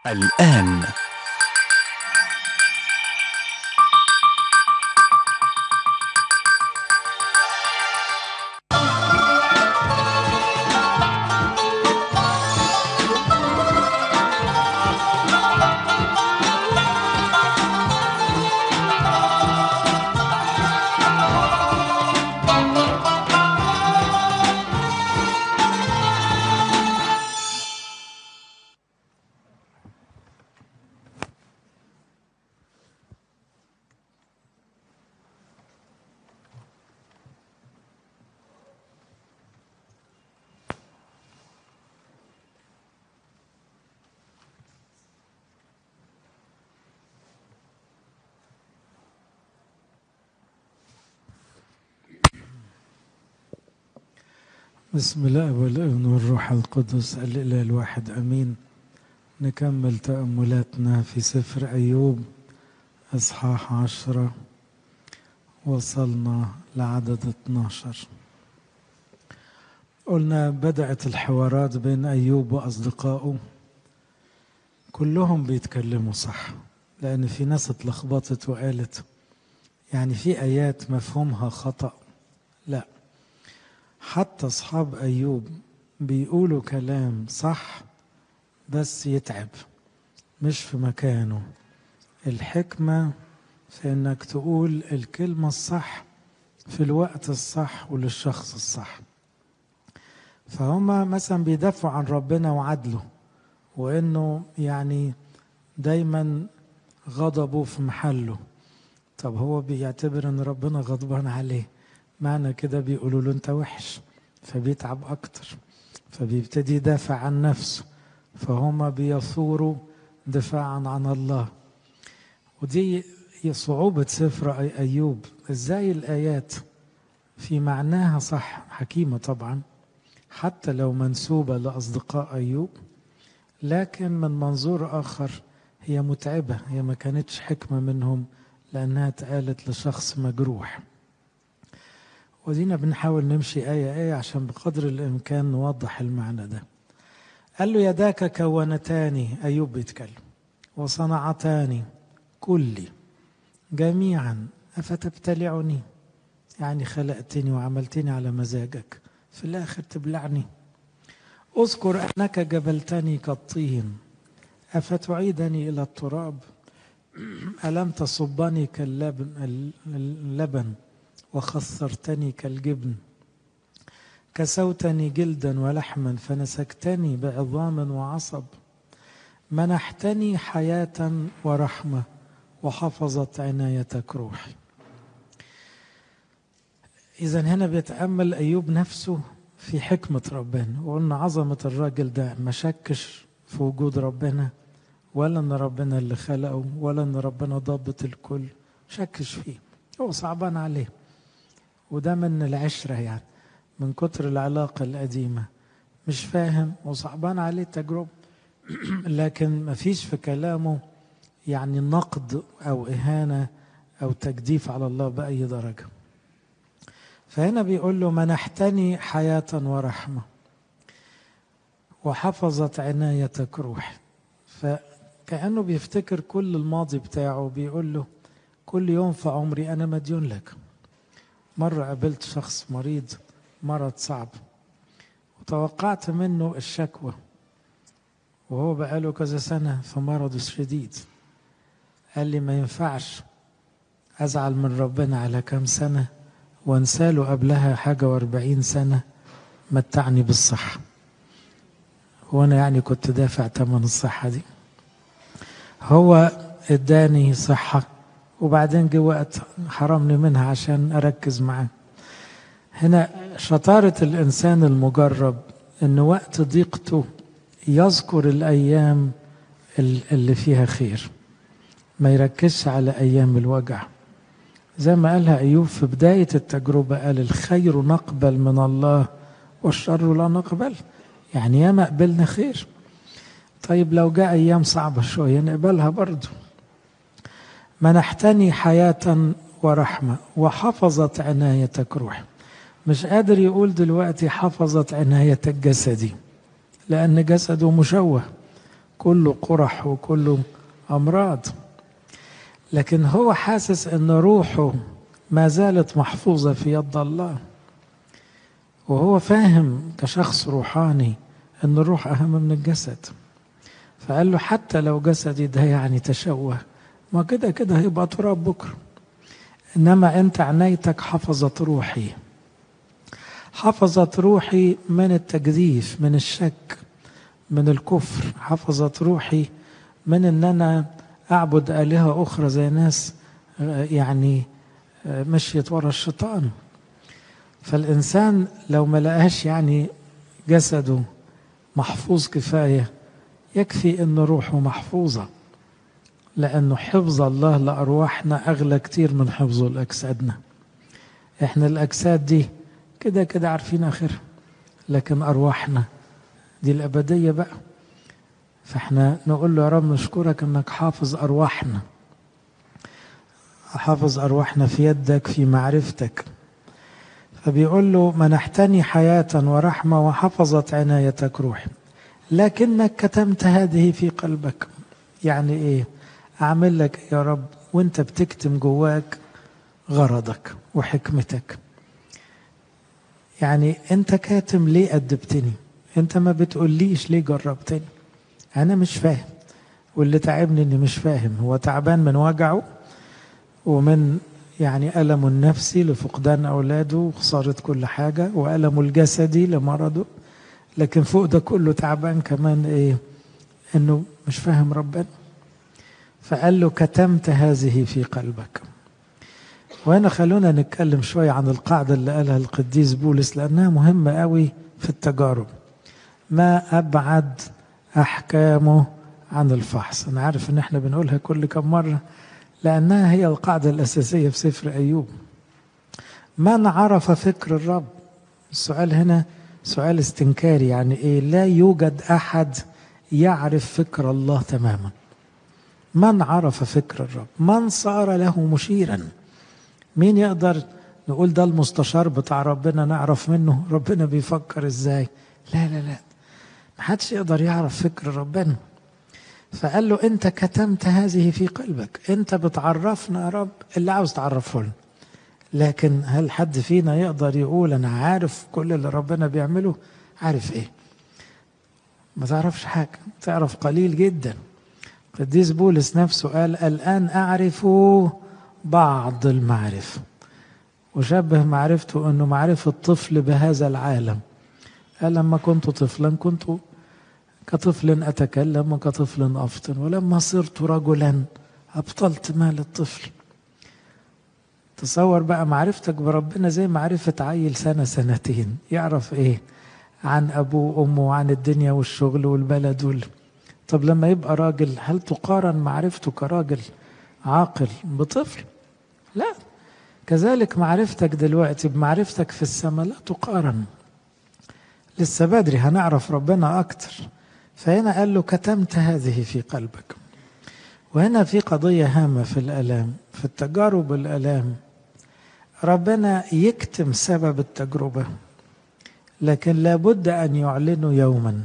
الآن بسم الله والابن والروح القدس الإله الواحد أمين نكمل تأملاتنا في سفر أيوب إصحاح عشرة وصلنا لعدد 12 قلنا بدأت الحوارات بين أيوب وأصدقائه كلهم بيتكلموا صح لأن في ناس اتلخبطت وقالت يعني في آيات مفهومها خطأ لا حتى أصحاب أيوب بيقولوا كلام صح بس يتعب مش في مكانه الحكمة في إنك تقول الكلمة الصح في الوقت الصح وللشخص الصح فهما مثلا بيدافعوا عن ربنا وعدله وإنه يعني دايما غضبه في محله طب هو بيعتبر إن ربنا غضبان عليه معنى كده بيقولوا له انت وحش فبيتعب اكتر فبيبتدي يدافع عن نفسه فهما بيثوروا دفاعا عن الله ودي صعوبة سفر أيوب إزاي الآيات في معناها صح حكيمة طبعا حتى لو منسوبة لأصدقاء أيوب لكن من منظور آخر هي متعبة هي ما كانتش حكمة منهم لأنها اتقالت لشخص مجروح ودينا بنحاول نمشي آية آية عشان بقدر الإمكان نوضح المعنى ده قال له يداك كونتان أيوب بيتكلم وصنعتان كلي جميعا أفتبتلعني يعني خلقتني وعملتني على مزاجك في الآخر تبلعني اذكر أنك جبلتني كالطين أفتعيدني إلى التراب ألم تصبني كاللبن اللبن وخثرتني كالجبن كسوتني جلدا ولحما فنسكتني بعظام وعصب منحتني حياة ورحمة وحفظت عنايتك روحي إذا هنا بيتأمل أيوب نفسه في حكمة ربنا وقلنا عظمة الراجل ده ما شكش في وجود ربنا ولا ان ربنا اللي خلقه ولا ان ربنا ضابط الكل شكش فيه هو صعبان عليه وده من العشرة يعني من كتر العلاقة القديمة مش فاهم وصعبان عليه التجربة لكن ما فيش في كلامه يعني نقد أو إهانة أو تجديف على الله بأي درجة فهنا بيقول له منحتني حياة ورحمة وحفظت عنايتك روحي فكأنه بيفتكر كل الماضي بتاعه بيقول له كل يوم في عمري أنا مديون لك مرة قابلت شخص مريض مرض صعب وتوقعت منه الشكوى وهو بقاله كذا سنة في مرض الشديد قال لي ما ينفعش أزعل من ربنا على كام سنة وانساله قبلها حاجة واربعين سنة متعني بالصحة وأنا يعني كنت دافع ثمن الصحة دي هو اداني صحة وبعدين جه وقت حرمني منها عشان أركز معاه هنا شطارة الإنسان المجرب إن وقت ضيقته يذكر الأيام اللي فيها خير ما يركزش على أيام الوجع زي ما قالها أيوب في بداية التجربة قال الخير نقبل من الله والشر لا نقبل يعني ياما قبلنا خير طيب لو جاء أيام صعبة شوية نقبلها برضه منحتني حياة ورحمة وحفظت عنايتك روحي مش قادر يقول دلوقتي حفظت عنايتك جسدي لأن جسده مشوه كله قرح وكله أمراض لكن هو حاسس أن روحه ما زالت محفوظة في يد الله وهو فاهم كشخص روحاني أن الروح أهم من الجسد فقال له حتى لو جسدي ده يعني تشوه ما كده كده هيبقى تراب بكرة إنما أنت عنايتك حفظت روحي حفظت روحي من التجديف من الشك من الكفر حفظت روحي من ان انا اعبد الهه اخرى زي ناس يعني مشيت ورا الشيطان فالانسان لو ما لقاش يعني جسده محفوظ كفايه يكفي ان روحه محفوظه لانه حفظ الله لارواحنا اغلى كتير من حفظه لاجسادنا احنا الاجساد دي كده كده عارفين اخرها لكن ارواحنا دي الابديه بقى فاحنا نقول له يا رب نشكرك انك حافظ ارواحنا حافظ ارواحنا في يدك في معرفتك فبيقول له منحتني حياه ورحمه وحفظت عنايتك روحي لكنك كتمت هذه في قلبك يعني ايه اعمل لك يا رب وانت بتكتم جواك غرضك وحكمتك يعني انت كاتم ليه أدبتني انت ما بتقوليش ليه جربتني انا مش فاهم واللي تعبني اني مش فاهم هو تعبان من وجعه ومن يعني ألمه النفسي لفقدان أولاده وخسارة كل حاجة وألمه الجسدي لمرضه لكن فوق ده كله تعبان كمان إيه إنه مش فاهم ربنا فقال له كتمت هذه في قلبك وهنا خلونا نتكلم شوية عن القاعدة اللي قالها القديس بولس لأنها مهمة قوي في التجارب ما أبعد أحكامه عن الفحص أنا عارف إن إحنا بنقولها كل كم مرة لأنها هي القاعدة الأساسية في سفر أيوب من عرف فكر الرب السؤال هنا سؤال استنكاري يعني إيه لا يوجد أحد يعرف فكر الله تماما من عرف فكر الرب من صار له مشيرا مين يقدر نقول ده المستشار بتاع ربنا نعرف منه ربنا بيفكر ازاي لا لا لا محدش يقدر يعرف فكر ربنا فقال له انت كتمت هذه في قلبك انت بتعرفنا يا رب اللي عاوز تعرفه لنا لكن هل حد فينا يقدر يقول انا عارف كل اللي ربنا بيعمله عارف ايه ما تعرفش حاجة تعرف قليل جدا قديس بولس نفسه قال الآن أعرف بعض المعرفة وشبه معرفته أنه معرفة طفل بهذا العالم قال لما كنت طفلا كنت كطفل أتكلم وكطفل أفطن ولما صرت رجلا أبطلت مال الطفل تصور بقى معرفتك بربنا زي معرفة عيل سنة سنتين يعرف إيه عن أبوه وأمه وعن الدنيا والشغل والبلد وال... طب لما يبقى راجل هل تقارن معرفته كراجل عاقل بطفل لا كذلك معرفتك دلوقتي بمعرفتك في السماء لا تقارن لسه بدري هنعرف ربنا أكتر فهنا قال له كتمت هذه في قلبك وهنا في قضية هامة في الألام في التجارب الألام ربنا يكتم سبب التجربة لكن لابد أن يعلنه يوما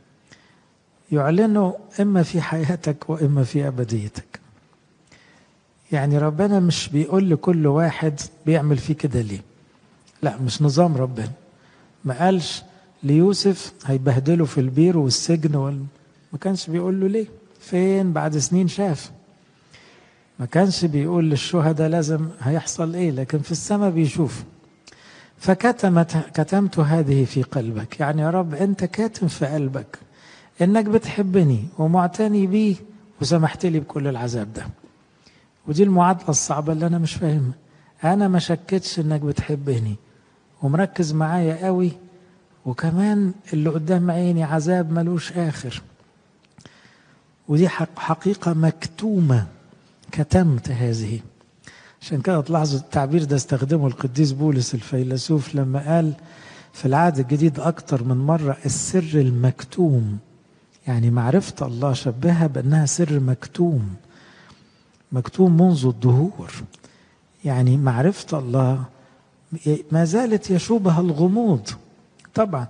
يعلنه إما في حياتك وإما في أبديتك يعني ربنا مش بيقول لكل واحد بيعمل فيه كده ليه لا مش نظام ربنا ما قالش ليوسف هيبهدله في البير والسجن وال... ما كانش بيقول له ليه فين بعد سنين شاف ما كانش بيقول للشهداء لازم هيحصل ايه لكن في السماء بيشوف فكتمت كتمت هذه في قلبك يعني يا رب انت كاتم في قلبك انك بتحبني ومعتني بي وسمحت لي بكل العذاب ده ودي المعادلة الصعبة اللي أنا مش فاهمها أنا ما شكتش إنك بتحبني ومركز معايا قوي وكمان اللي قدام عيني عذاب ملوش آخر ودي حقيقة مكتومة كتمت هذه عشان كده تلاحظوا التعبير ده استخدمه القديس بولس الفيلسوف لما قال في العهد الجديد أكتر من مرة السر المكتوم يعني معرفة الله شبهها بأنها سر مكتوم مكتوم منذ الدهور يعني معرفة الله ما زالت يشوبها الغموض طبعا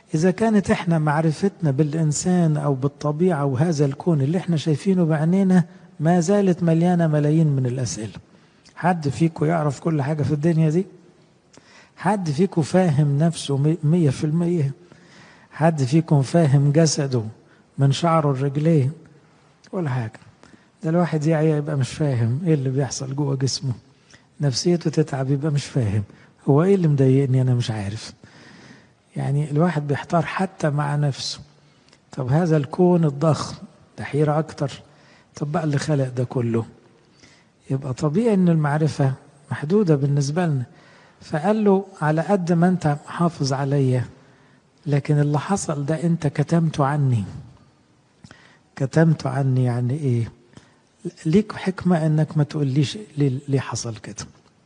إذا كانت إحنا معرفتنا بالإنسان أو بالطبيعة وهذا الكون اللي إحنا شايفينه بعينينا ما زالت مليانة ملايين من الأسئلة حد فيكم يعرف كل حاجة في الدنيا دي حد فيكم فاهم نفسه مية في المية حد فيكم فاهم جسده من شعره الرجلين ولا حاجة ده الواحد يعني يبقى مش فاهم ايه اللي بيحصل جوه جسمه نفسيته تتعب يبقى مش فاهم هو ايه اللي مضايقني انا مش عارف يعني الواحد بيحتار حتى مع نفسه طب هذا الكون الضخم ده حيرة أكتر طب بقى اللي خلق ده كله يبقى طبيعي إن المعرفة محدودة بالنسبة لنا فقال له على قد ما أنت حافظ عليا لكن اللي حصل ده أنت كتمته عني كتمته عني يعني إيه ليك حكمة إنك ما تقوليش ليه حصل كده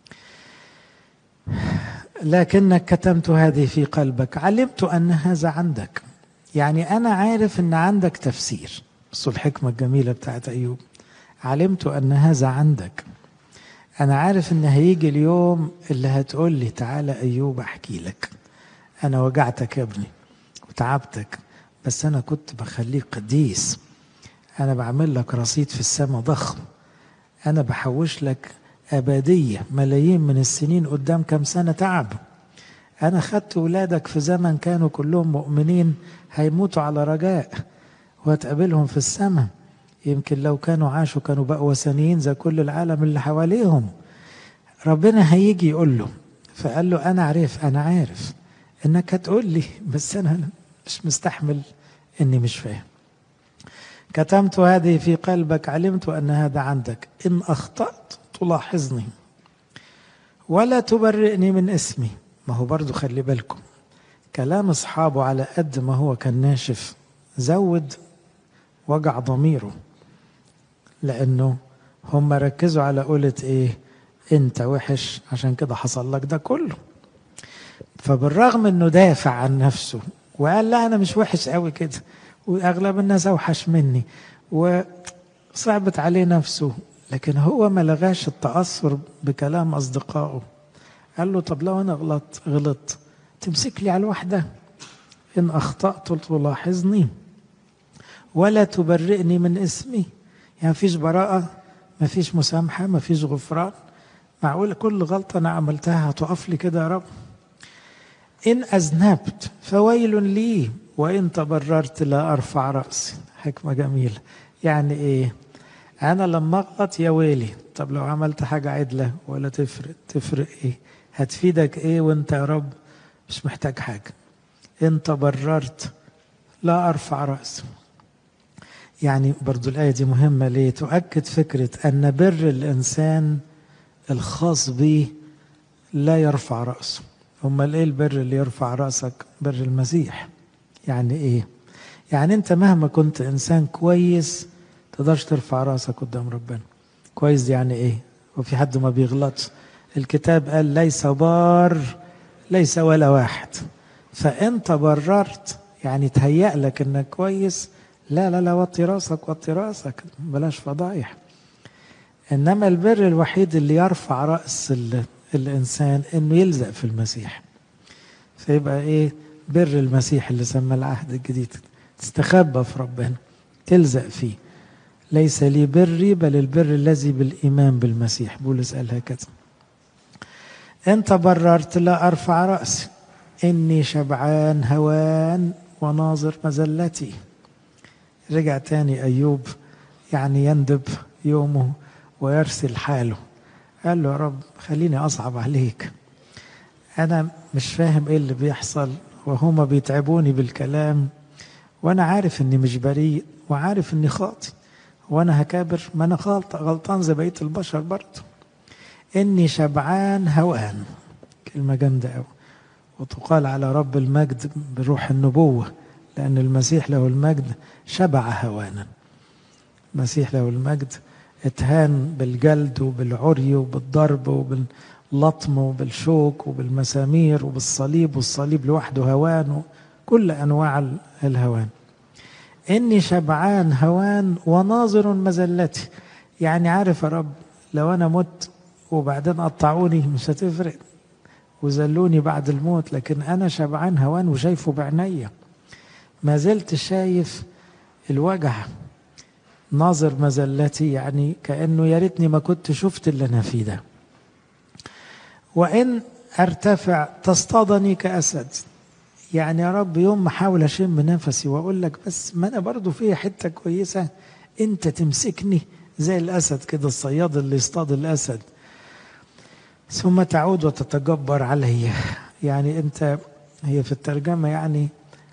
لكنك كتمت هذه في قلبك علمت أن هذا عندك يعني أنا عارف أن عندك تفسير بص الحكمة الجميلة بتاعت أيوب علمت أن هذا عندك أنا عارف أن هيجي اليوم اللي هتقول لي تعالى أيوب أحكي لك أنا وجعتك يا ابني وتعبتك بس أنا كنت بخليك قديس أنا بعمل لك رصيد في السماء ضخم أنا بحوش لك أبدية ملايين من السنين قدام كم سنة تعب أنا خدت ولادك في زمن كانوا كلهم مؤمنين هيموتوا على رجاء وهتقابلهم في السماء يمكن لو كانوا عاشوا كانوا بقوا وثنيين زي كل العالم اللي حواليهم ربنا هيجي يقول له فقال له أنا عارف أنا عارف إنك هتقول لي بس أنا مش مستحمل إني مش فاهم كتمت هذه في قلبك علمت أن هذا عندك إن أخطأت تلاحظني ولا تبرئني من اسمي ما هو برضو خلي بالكم كلام أصحابه على قد ما هو كان ناشف زود وجع ضميره لأنه هم ركزوا على قولة إيه أنت وحش عشان كده حصل لك ده كله فبالرغم أنه دافع عن نفسه وقال لا أنا مش وحش قوي كده وأغلب الناس أوحش مني وصعبت عليه نفسه لكن هو ما لغاش التأثر بكلام أصدقائه قال له طب لو أنا غلط غلط تمسك لي على الوحدة إن أخطأت تلاحظني ولا تبرئني من اسمي يعني مفيش براءة مفيش مسامحة مفيش غفران معقول كل غلطة أنا عملتها هتقف لي كده يا رب إن أذنبت فويل لي وإن تبررت لا أرفع رأسي حكمة جميلة يعني إيه أنا لما أغلط يا ويلي طب لو عملت حاجة عدلة ولا تفرق تفرق إيه هتفيدك إيه وأنت يا رب مش محتاج حاجة إن تبررت لا أرفع رأسي يعني برضو الآية دي مهمة ليه تؤكد فكرة أن بر الإنسان الخاص به لا يرفع رأسه أمال إيه البر اللي يرفع رأسك بر المسيح يعني إيه يعني أنت مهما كنت إنسان كويس تقدرش ترفع راسك قدام ربنا كويس دي يعني إيه وفي حد ما بيغلطش الكتاب قال ليس بار ليس ولا واحد فأنت بررت يعني تهيأ لك إنك كويس لا لا لا وطي راسك وطي راسك بلاش فضايح إنما البر الوحيد اللي يرفع رأس الإنسان إنه يلزق في المسيح فيبقى إيه بر المسيح اللي سمى العهد الجديد تستخبى في ربنا تلزق فيه ليس لي بري بل البر الذي بالإيمان بالمسيح بولس قال هكذا أنت بررت لا أرفع رأسي إني شبعان هوان وناظر مزلتي رجع تاني أيوب يعني يندب يومه ويرسل حاله قال له يا رب خليني أصعب عليك أنا مش فاهم إيه اللي بيحصل وهما بيتعبوني بالكلام وأنا عارف إني مش بريء وعارف إني خاطئ وأنا هكابر ما أنا غلط غلطان زي بقية البشر برضه إني شبعان هوان كلمة جامدة أوي وتقال على رب المجد بروح النبوة لأن المسيح له المجد شبع هوانا المسيح له المجد اتهان بالجلد وبالعري وبالضرب وباللطم وبالشوك وبالمسامير وبالصليب والصليب لوحده هوان كل أنواع الهوان إني شبعان هوان وناظر مزلتي يعني عارف يا رب لو أنا مت وبعدين قطعوني مش هتفرق وذلوني بعد الموت لكن أنا شبعان هوان وشايفه بعينيا ما زلت شايف الوجع ناظر مزلتي يعني كأنه يا ريتني ما كنت شفت اللي أنا فيه ده وإن أرتفع تصطادني كأسد يعني يا رب يوم ما احاول اشم نفسي واقول لك بس ما انا برضو فيها حته كويسه انت تمسكني زي الاسد كده الصياد اللي يصطاد الاسد ثم تعود وتتجبر علي يعني انت هي في الترجمه يعني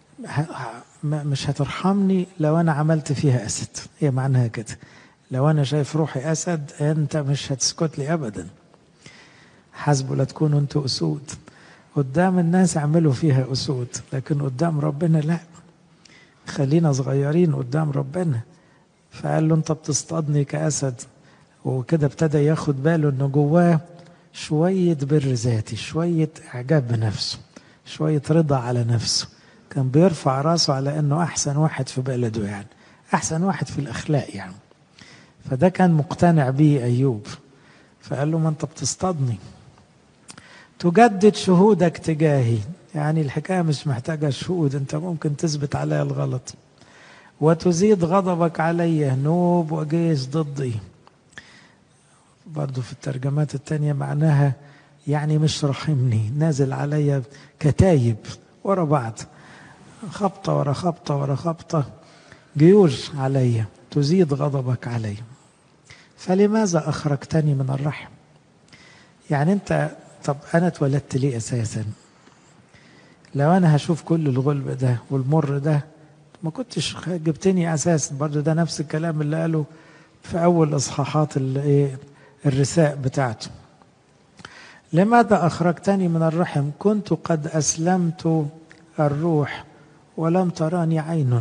مش هترحمني لو انا عملت فيها اسد هي معناها كده لو انا شايف روحي اسد انت مش هتسكت لي ابدا حسبوا لا تكونوا انتوا اسود قدام الناس اعملوا فيها اسود لكن قدام ربنا لا خلينا صغيرين قدام ربنا فقال له انت بتصطادني كاسد وكده ابتدى ياخد باله انه جواه شويه بر ذاتي شويه اعجاب بنفسه شويه رضا على نفسه كان بيرفع راسه على انه احسن واحد في بلده يعني احسن واحد في الاخلاق يعني فده كان مقتنع بيه ايوب فقال له ما انت بتصطادني تجدد شهودك تجاهي يعني الحكايه مش محتاجه شهود انت ممكن تثبت عليا الغلط وتزيد غضبك علي نوب وجيش ضدي برضو في الترجمات التانية معناها يعني مش رحمني نازل عليا كتايب ورا بعض خبطة ورا خبطة ورا خبطة جيوش علي تزيد غضبك علي فلماذا أخرجتني من الرحم يعني أنت طب أنا اتولدت ليه أساسا لو أنا هشوف كل الغلب ده والمر ده ما كنتش جبتني أساسا برضه ده نفس الكلام اللي قاله في أول إصحاحات الرساء بتاعته لماذا أخرجتني من الرحم كنت قد أسلمت الروح ولم تراني عين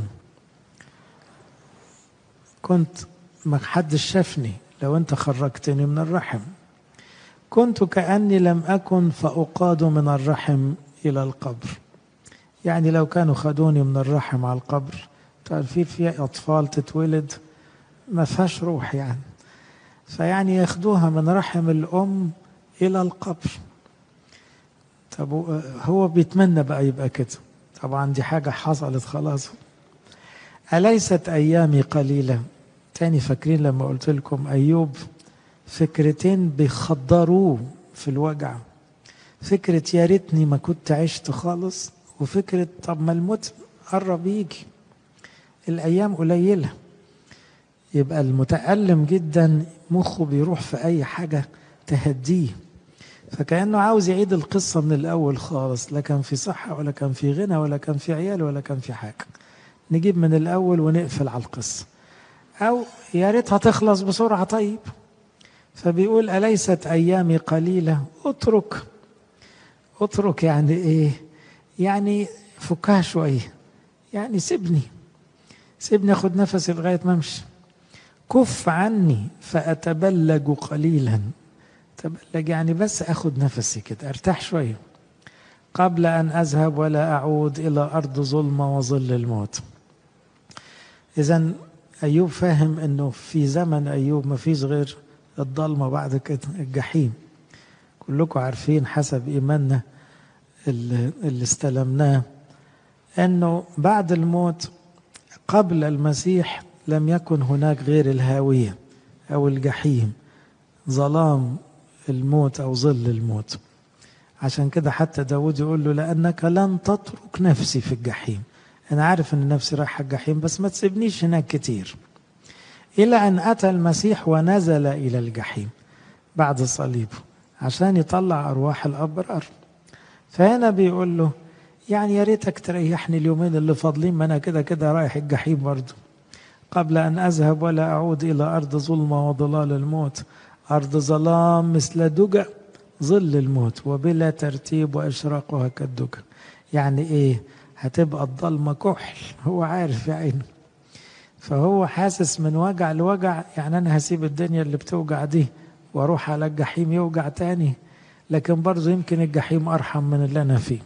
كنت ما حدش شافني لو انت خرجتني من الرحم كنت كأني لم أكن فأقاد من الرحم إلى القبر يعني لو كانوا خدوني من الرحم على القبر تعرفين في أطفال تتولد ما فيهاش روح يعني فيعني ياخدوها من رحم الأم إلى القبر طب هو بيتمنى بقى يبقى كده طبعا دي حاجة حصلت خلاص أليست أيامي قليلة تاني فاكرين لما قلت لكم أيوب فكرتين بيخدروه في الوجع فكرة يا ريتني ما كنت عشت خالص وفكرة طب ما الموت قرب يجي الأيام قليلة يبقى المتألم جدا مخه بيروح في أي حاجة تهديه فكأنه عاوز يعيد القصة من الأول خالص لا كان في صحة ولا كان في غنى ولا كان في عيال ولا كان في حاجة نجيب من الأول ونقفل على القصة أو يا ريتها تخلص بسرعة طيب فبيقول أليست أيامي قليلة اترك اترك يعني إيه يعني فكها شوية يعني سيبني سيبني أخد نفسي لغاية ما أمشي كف عني فأتبلج قليلا تبلج يعني بس أخد نفسي كده أرتاح شوية قبل أن أذهب ولا أعود إلى أرض ظلمة وظل الموت إذا أيوب فاهم أنه في زمن أيوب ما فيش غير الضلمة بعد كده الجحيم كلكم عارفين حسب إيماننا اللي, اللي استلمناه أنه بعد الموت قبل المسيح لم يكن هناك غير الهاوية أو الجحيم ظلام الموت أو ظل الموت عشان كده حتى داود يقول له لأنك لن تترك نفسي في الجحيم أنا عارف أن نفسي رايحة الجحيم بس ما تسيبنيش هناك كتير إلى أن أتى المسيح ونزل إلى الجحيم بعد صليبه عشان يطلع أرواح الأبرار فهنا بيقول له يعني يا ريتك تريحني اليومين اللي فاضلين ما أنا كده كده رايح الجحيم برضه قبل أن أذهب ولا أعود إلى أرض ظلمة وضلال الموت أرض ظلام مثل دجى ظل الموت وبلا ترتيب وإشراقها كالدجى يعني إيه هتبقى الضلمة كحل هو عارف يا عينه فهو حاسس من وجع لوجع يعني أنا هسيب الدنيا اللي بتوجع دي وأروح على الجحيم يوجع تاني لكن برضه يمكن الجحيم أرحم من اللي أنا فيه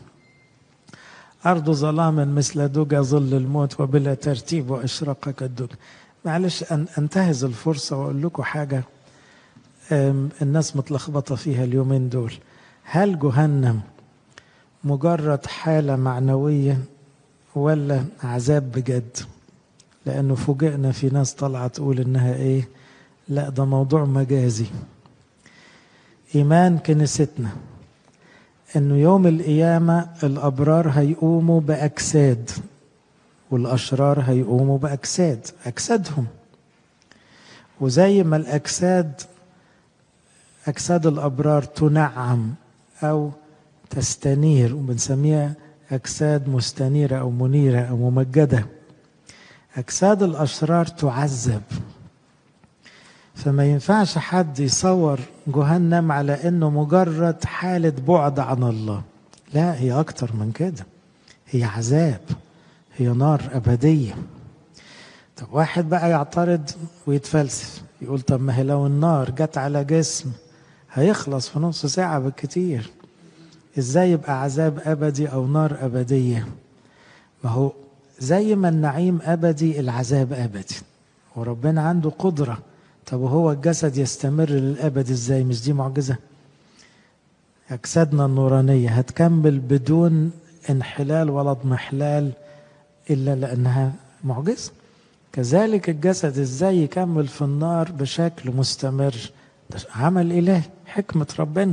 أرض ظلام مثل دجى ظل الموت وبلا ترتيب وإشراقها كالدجى معلش أن أنتهز الفرصة وأقول لكم حاجة الناس متلخبطة فيها اليومين دول هل جهنم مجرد حالة معنوية ولا عذاب بجد لأنه فوجئنا في ناس طالعة تقول إنها إيه لا ده موضوع مجازي إيمان كنيستنا إنه يوم القيامة الأبرار هيقوموا بأجساد والأشرار هيقوموا بأجساد أجسادهم وزي ما الأجساد أجساد الأبرار تنعم أو تستنير وبنسميها أجساد مستنيرة أو منيرة أو ممجدة أجساد الأشرار تعذب فما ينفعش حد يصور جهنم على انه مجرد حالة بعد عن الله لا هي اكتر من كده هي عذاب هي نار ابدية طب واحد بقى يعترض ويتفلسف يقول طب ما هي لو النار جت على جسم هيخلص في نص ساعة بالكتير ازاي يبقى عذاب ابدي او نار ابدية ما هو زي ما النعيم ابدي العذاب ابدي وربنا عنده قدره طب وهو الجسد يستمر للأبد ازاي مش دي معجزة أجسادنا النورانية هتكمل بدون انحلال ولا اضمحلال إلا لأنها معجزة كذلك الجسد ازاي يكمل في النار بشكل مستمر ده عمل إله حكمة ربنا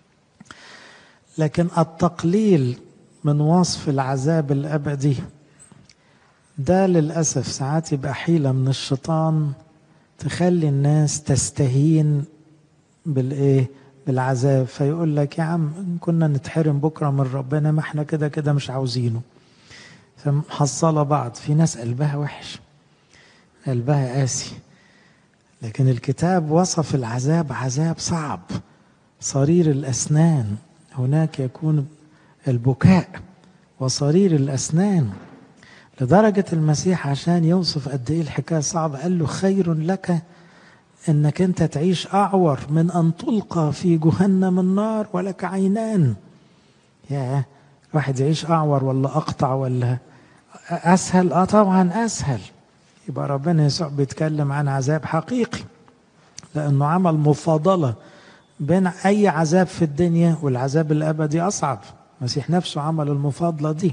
لكن التقليل من وصف العذاب الأبدي ده للأسف ساعات يبقى حيلة من الشيطان تخلي الناس تستهين بالايه بالعذاب فيقول لك يا عم كنا نتحرم بكره من ربنا ما احنا كده كده مش عاوزينه فمحصله بعض في ناس قلبها وحش قلبها قاسي لكن الكتاب وصف العذاب عذاب صعب صرير الاسنان هناك يكون البكاء وصرير الاسنان لدرجة المسيح عشان يوصف قد ايه الحكاية صعبة قال له خير لك انك انت تعيش اعور من ان تلقى في جهنم النار ولك عينان يا واحد يعيش اعور ولا اقطع ولا اسهل اه طبعا اسهل يبقى ربنا يسوع بيتكلم عن عذاب حقيقي لانه عمل مفاضلة بين اي عذاب في الدنيا والعذاب الابدي اصعب المسيح نفسه عمل المفاضلة دي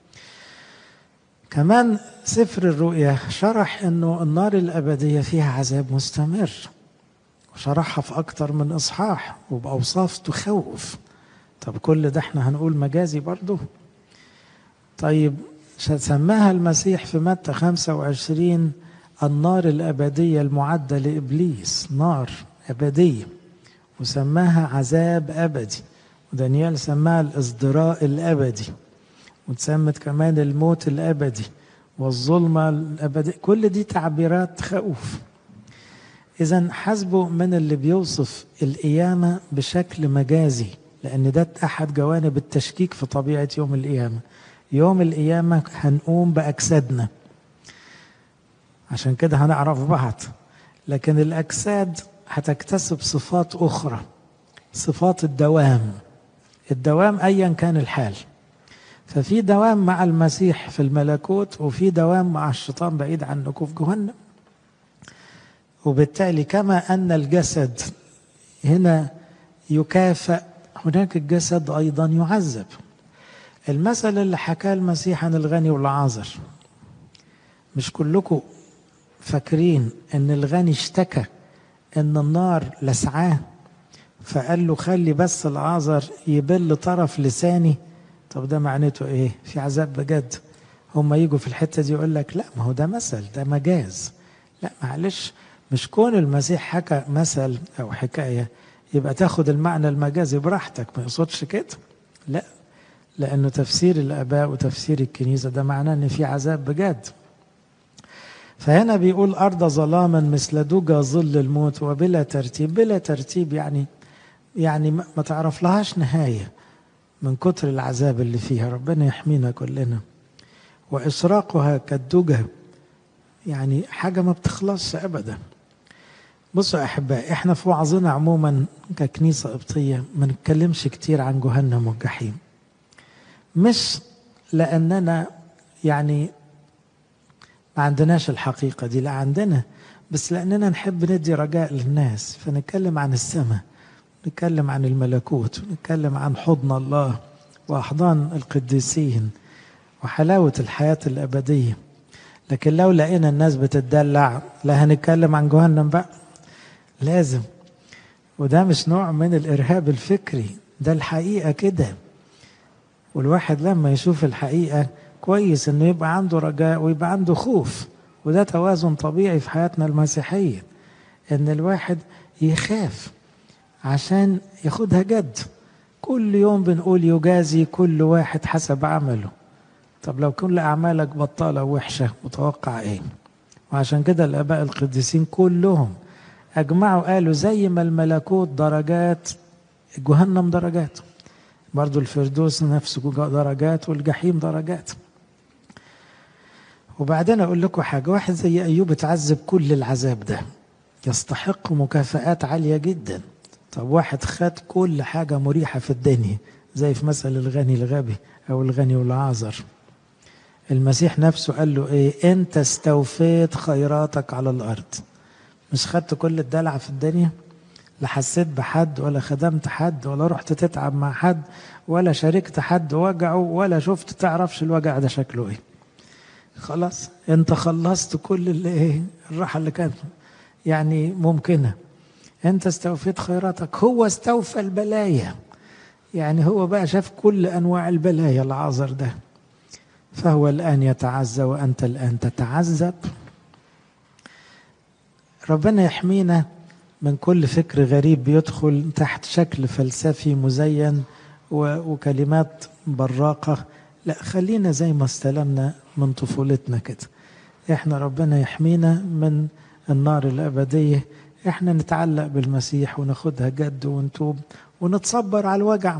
كمان سفر الرؤيا شرح انه النار الابديه فيها عذاب مستمر وشرحها في اكتر من اصحاح وباوصاف تخوف طب كل ده احنا هنقول مجازي برضه طيب سماها المسيح في متى 25 النار الأبدية المعدة لإبليس نار أبدية وسماها عذاب أبدي ودانيال سماها الازدراء الأبدي وتسمت كمان الموت الأبدي والظلمة الأبدية كل دي تعبيرات خوف إذا حسبوا من اللي بيوصف القيامة بشكل مجازي لأن ده أحد جوانب التشكيك في طبيعة يوم القيامة يوم القيامة هنقوم بأجسادنا عشان كده هنعرف بعض لكن الأجساد هتكتسب صفات أخرى صفات الدوام الدوام أيا كان الحال ففي دوام مع المسيح في الملكوت وفي دوام مع الشيطان بعيد عنكم في جهنم وبالتالي كما أن الجسد هنا يكافئ هناك الجسد أيضا يعذب المثل اللي حكاه المسيح عن الغني والعازر مش كلكم فاكرين ان الغني اشتكى ان النار لسعاه فقال له خلي بس العازر يبل طرف لساني طب ده معناته ايه في عذاب بجد هم يجوا في الحته دي يقول لك لا ما هو ده مثل ده مجاز لا معلش مش كون المسيح حكى مثل او حكايه يبقى تاخد المعنى المجازي براحتك ما يقصدش كده لا لانه تفسير الاباء وتفسير الكنيسه ده معناه ان في عذاب بجد فهنا بيقول أرض ظلاما مثل دجى ظل الموت وبلا ترتيب بلا ترتيب يعني يعني ما تعرف لهاش نهاية من كتر العذاب اللي فيها ربنا يحمينا كلنا وإشراقها كالدجى يعني حاجة ما بتخلصش أبدا بصوا يا أحبائي إحنا في وعظنا عموما ككنيسة قبطية ما نتكلمش كتير عن جهنم والجحيم مش لأننا يعني ما عندناش الحقيقة دي لا عندنا بس لأننا نحب ندي رجاء للناس فنتكلم عن السماء نتكلم عن الملكوت نتكلم عن حضن الله وأحضان القديسين وحلاوة الحياة الأبدية لكن لو لقينا الناس بتتدلع لا هنتكلم عن جهنم بقى لازم وده مش نوع من الإرهاب الفكري ده الحقيقة كده والواحد لما يشوف الحقيقة كويس انه يبقى عنده رجاء ويبقى عنده خوف وده توازن طبيعي في حياتنا المسيحية ان الواحد يخاف عشان ياخدها جد كل يوم بنقول يجازي كل واحد حسب عمله طب لو كل أعمالك بطالة وحشة متوقع إيه وعشان كده الآباء القديسين كلهم أجمعوا قالوا زي ما الملكوت درجات جهنم درجات برضو الفردوس نفسه درجات والجحيم درجات وبعدين أقول لكم حاجة واحد زي أيوب اتعذب كل العذاب ده يستحق مكافآت عالية جدا طب واحد خد كل حاجة مريحة في الدنيا زي في مثل الغني الغبي أو الغني والعازر المسيح نفسه قال له ايه انت استوفيت خيراتك على الارض مش خدت كل الدلع في الدنيا لا حسيت بحد ولا خدمت حد ولا رحت تتعب مع حد ولا شاركت حد وجعه ولا شفت تعرفش الوجع ده شكله ايه خلاص انت خلصت كل اللي ايه الراحه اللي كانت يعني ممكنه انت استوفيت خيراتك هو استوفى البلايا يعني هو بقى شاف كل انواع البلايا العازر ده فهو الآن يتعزى وأنت الآن تتعذب ربنا يحمينا من كل فكر غريب بيدخل تحت شكل فلسفي مزين وكلمات براقة لا خلينا زي ما استلمنا من طفولتنا كده احنا ربنا يحمينا من النار الأبدية احنا نتعلق بالمسيح وناخدها جد ونتوب ونتصبر على الوجع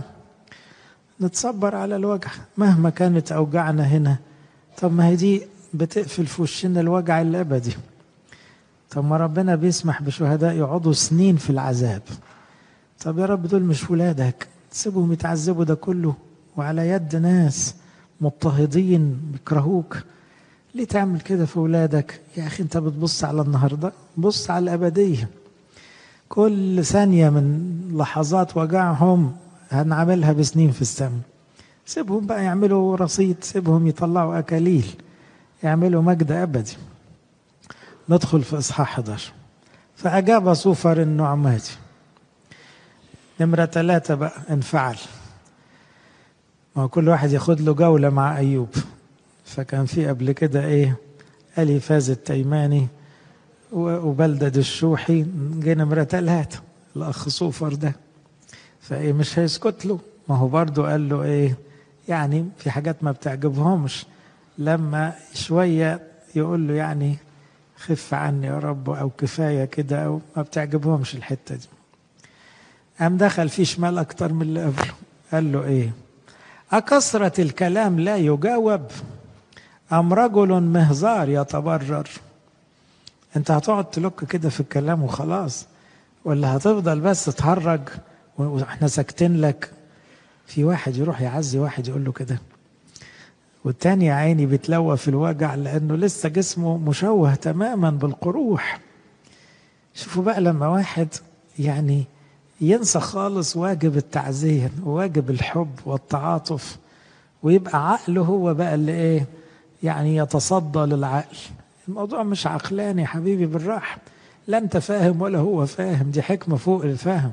نتصبر على الوجع مهما كانت أوجعنا هنا طب ما هي دي بتقفل في وشنا الوجع الأبدي طب ما ربنا بيسمح بشهداء يقعدوا سنين في العذاب طب يا رب دول مش ولادك تسيبهم يتعذبوا ده كله وعلى يد ناس مضطهدين بيكرهوك ليه تعمل كده في ولادك يا أخي أنت بتبص على النهاردة بص على الأبدية كل ثانية من لحظات وجعهم هنعملها بسنين في السماء سيبهم بقى يعملوا رصيد سيبهم يطلعوا أكاليل يعملوا مجد أبدي ندخل في إصحاح 11 فأجاب صوفر النعماتي نمرة ثلاثة بقى انفعل ما هو كل واحد ياخد له جولة مع أيوب فكان في قبل كده إيه ألي فاز التيماني وبلدد الشوحي جه نمرة ثلاثة الأخ صوفر ده فايه مش هيسكت له ما هو برضه قال له ايه يعني في حاجات ما بتعجبهمش لما شوية يقول له يعني خف عني يا رب أو كفاية كده أو ما بتعجبهمش الحتة دي قام دخل فيه شمال أكتر من اللي قبله قال له إيه أكثرة الكلام لا يجاوب أم رجل مهزار يتبرر أنت هتقعد تلك كده في الكلام وخلاص ولا هتفضل بس تهرج واحنا ساكتين لك في واحد يروح يعزي واحد يقول له كده والتاني يا عيني بيتلوى في الوجع لانه لسه جسمه مشوه تماما بالقروح شوفوا بقى لما واحد يعني ينسى خالص واجب التعزية وواجب الحب والتعاطف ويبقى عقله هو بقى اللي ايه يعني يتصدى للعقل الموضوع مش عقلاني يا حبيبي بالراحة لا انت فاهم ولا هو فاهم دي حكمة فوق الفهم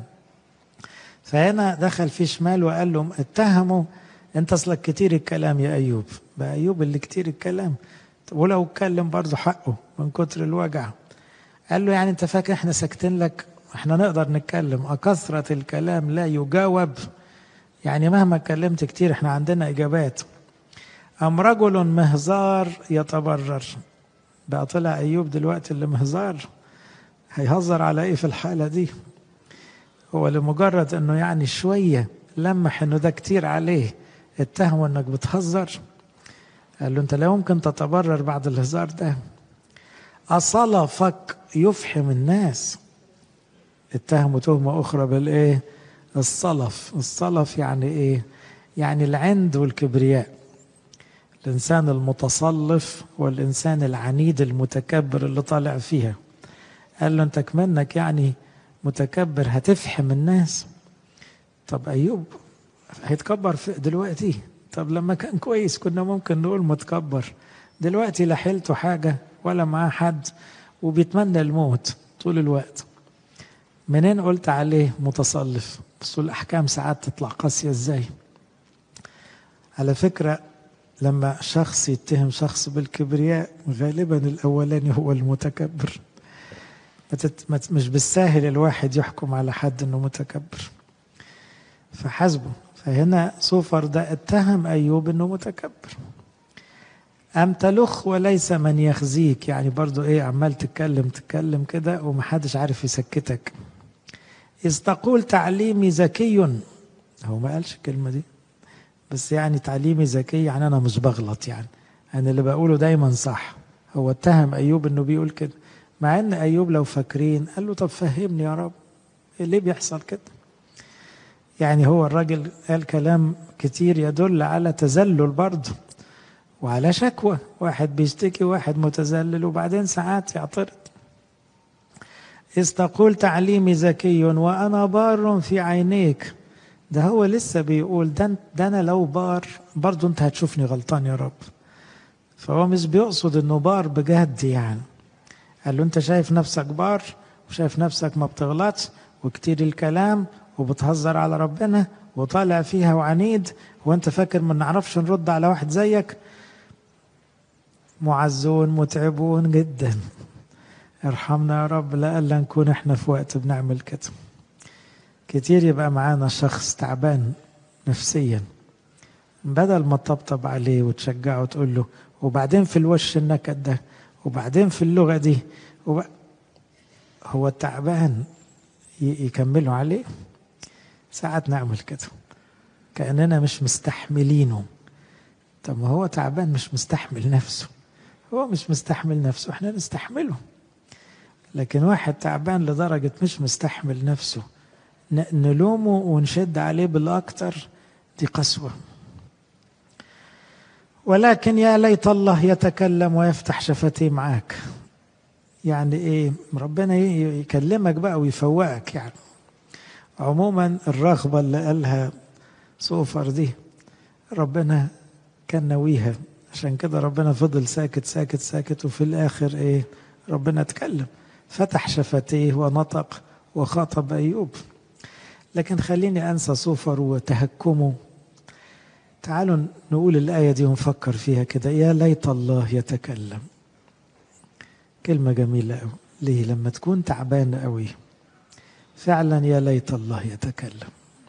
فهنا دخل في شمال وقال لهم اتهموا انت اصلك كتير الكلام يا ايوب بقى ايوب اللي كتير الكلام طب ولو اتكلم برضه حقه من كتر الوجع قال له يعني انت فاكر احنا ساكتين لك احنا نقدر نتكلم أكثرة الكلام لا يجاوب يعني مهما اتكلمت كتير احنا عندنا إجابات أم رجل مهزار يتبرر بقى طلع أيوب دلوقتي اللي مهزار هيهزر على إيه في الحالة دي هو لمجرد أنه يعني شوية لمح أنه ده كتير عليه اتهمه أنك بتهزر قال له أنت لا يمكن تتبرر بعد الهزار ده أصلفك يفحم الناس اتهموا تهمة أخرى بالإيه الصلف الصلف يعني إيه يعني العند والكبرياء الإنسان المتصلف والإنسان العنيد المتكبر اللي طالع فيها قال له أنت كمنك يعني متكبر هتفحم الناس طب أيوب هيتكبر في دلوقتي طب لما كان كويس كنا ممكن نقول متكبر دلوقتي لا حيلته حاجة ولا معاه حد وبيتمنى الموت طول الوقت منين قلت عليه متصلف بس الأحكام ساعات تطلع قاسية ازاي على فكرة لما شخص يتهم شخص بالكبرياء غالبا الأولاني هو المتكبر مش بالساهل الواحد يحكم على حد انه متكبر فحسبه فهنا صوفر ده اتهم ايوب انه متكبر أم تلخ وليس من يخزيك يعني برضو إيه عمال تتكلم تتكلم كده ومحدش عارف يسكتك إذ تقول تعليمي ذكي هو ما قالش الكلمة دي بس يعني تعليمي ذكي يعني أنا مش بغلط يعني أنا اللي بقوله دايما صح هو اتهم أيوب إنه بيقول كده مع إن أيوب لو فاكرين قال له طب فهمني يا رب ليه بيحصل كده يعني هو الراجل قال كلام كتير يدل على تذلل برضه وعلى شكوى واحد بيشتكي واحد متذلل وبعدين ساعات يعترض إذ تقول تعليمي ذكي وأنا بار في عينيك ده هو لسه بيقول ده, ده أنا لو بار برضه أنت هتشوفني غلطان يا رب فهو مش بيقصد إنه بار بجد يعني قال له أنت شايف نفسك بار وشايف نفسك ما بتغلطش وكتير الكلام وبتهزر على ربنا وطالع فيها وعنيد وانت فاكر ما نعرفش نرد على واحد زيك معزون متعبون جدا ارحمنا يا رب لألا نكون احنا في وقت بنعمل كده كتير يبقى معانا شخص تعبان نفسيا بدل ما تطبطب عليه وتشجعه وتقول له وبعدين في الوش النكد ده وبعدين في اللغة دي وب... هو تعبان يكملوا عليه ساعات نعمل كده كأننا مش مستحملينه طب ما هو تعبان مش مستحمل نفسه هو مش مستحمل نفسه احنا نستحمله لكن واحد تعبان لدرجة مش مستحمل نفسه نلومه ونشد عليه بالأكتر دي قسوة ولكن يا ليت الله يتكلم ويفتح شفتيه معاك يعني ايه ربنا يكلمك بقى ويفوقك يعني عموما الرغبة اللي قالها صوفر دي ربنا كان ناويها عشان كده ربنا فضل ساكت ساكت ساكت وفي الآخر إيه ربنا اتكلم فتح شفتيه ونطق وخاطب أيوب لكن خليني أنسى صوفر وتهكمه تعالوا نقول الآية دي ونفكر فيها كده يا ليت الله يتكلم كلمة جميلة أوي ليه لما تكون تعبان قوي فعلا يا ليت الله يتكلم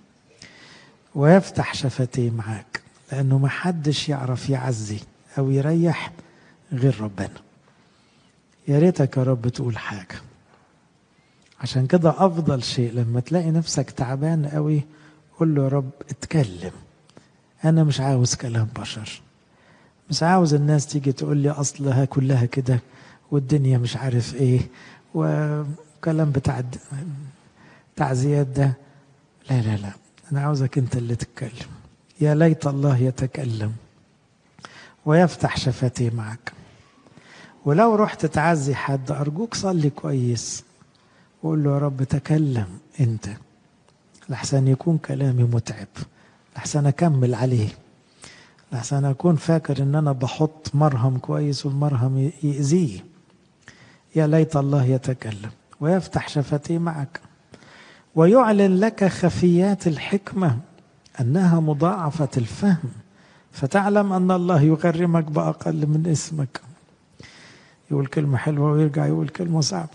ويفتح شفتيه معاك لأنه ما حدش يعرف يعزي أو يريح غير ربنا يا ريتك يا رب تقول حاجة عشان كده أفضل شيء لما تلاقي نفسك تعبان قوي قول له يا رب اتكلم أنا مش عاوز كلام بشر مش عاوز الناس تيجي تقول لي أصلها كلها كده والدنيا مش عارف إيه وكلام بتاع تعزيات ده لا لا لا أنا عاوزك أنت اللي تتكلم يا ليت الله يتكلم ويفتح شفتيه معك ولو رحت تعزي حد أرجوك صلي كويس وقول له يا رب تكلم أنت لحسن يكون كلامي متعب لحسن أكمل عليه لحسن أكون فاكر إن أنا بحط مرهم كويس والمرهم يأذيه يا ليت الله يتكلم ويفتح شفتيه معك ويعلن لك خفيات الحكمة أنها مضاعفة الفهم فتعلم أن الله يغرمك بأقل من اسمك يقول كلمة حلوة ويرجع يقول كلمة صعبة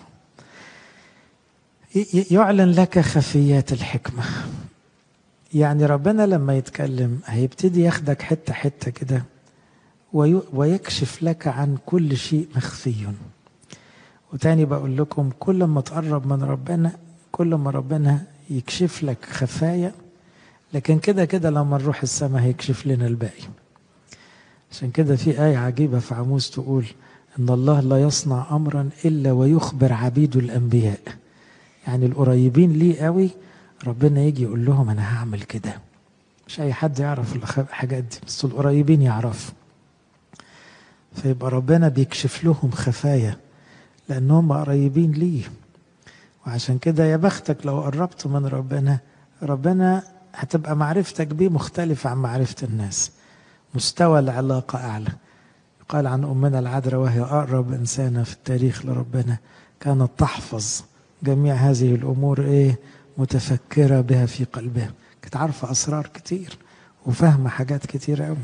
يعلن لك خفيات الحكمة يعني ربنا لما يتكلم هيبتدي ياخدك حتة حتة كده ويكشف لك عن كل شيء مخفي وتاني بقول لكم كل ما تقرب من ربنا كل ما ربنا يكشف لك خفايا لكن كده كده لما نروح السماء هيكشف لنا الباقي عشان كده في آية عجيبة في عموس تقول إن الله لا يصنع أمرا إلا ويخبر عبيده الأنبياء يعني القريبين ليه قوي ربنا يجي يقول لهم أنا هعمل كده مش أي حد يعرف الحاجات دي بس القريبين يعرفوا فيبقى ربنا بيكشف لهم خفايا لأنهم قريبين ليه وعشان كده يا بختك لو قربت من ربنا ربنا هتبقى معرفتك بيه مختلفة عن معرفة الناس مستوى العلاقة أعلى قال عن أمنا العذراء وهي أقرب إنسانة في التاريخ لربنا كانت تحفظ جميع هذه الأمور إيه متفكرة بها في قلبها كانت عارفة أسرار كتير وفاهمة حاجات كتير أوي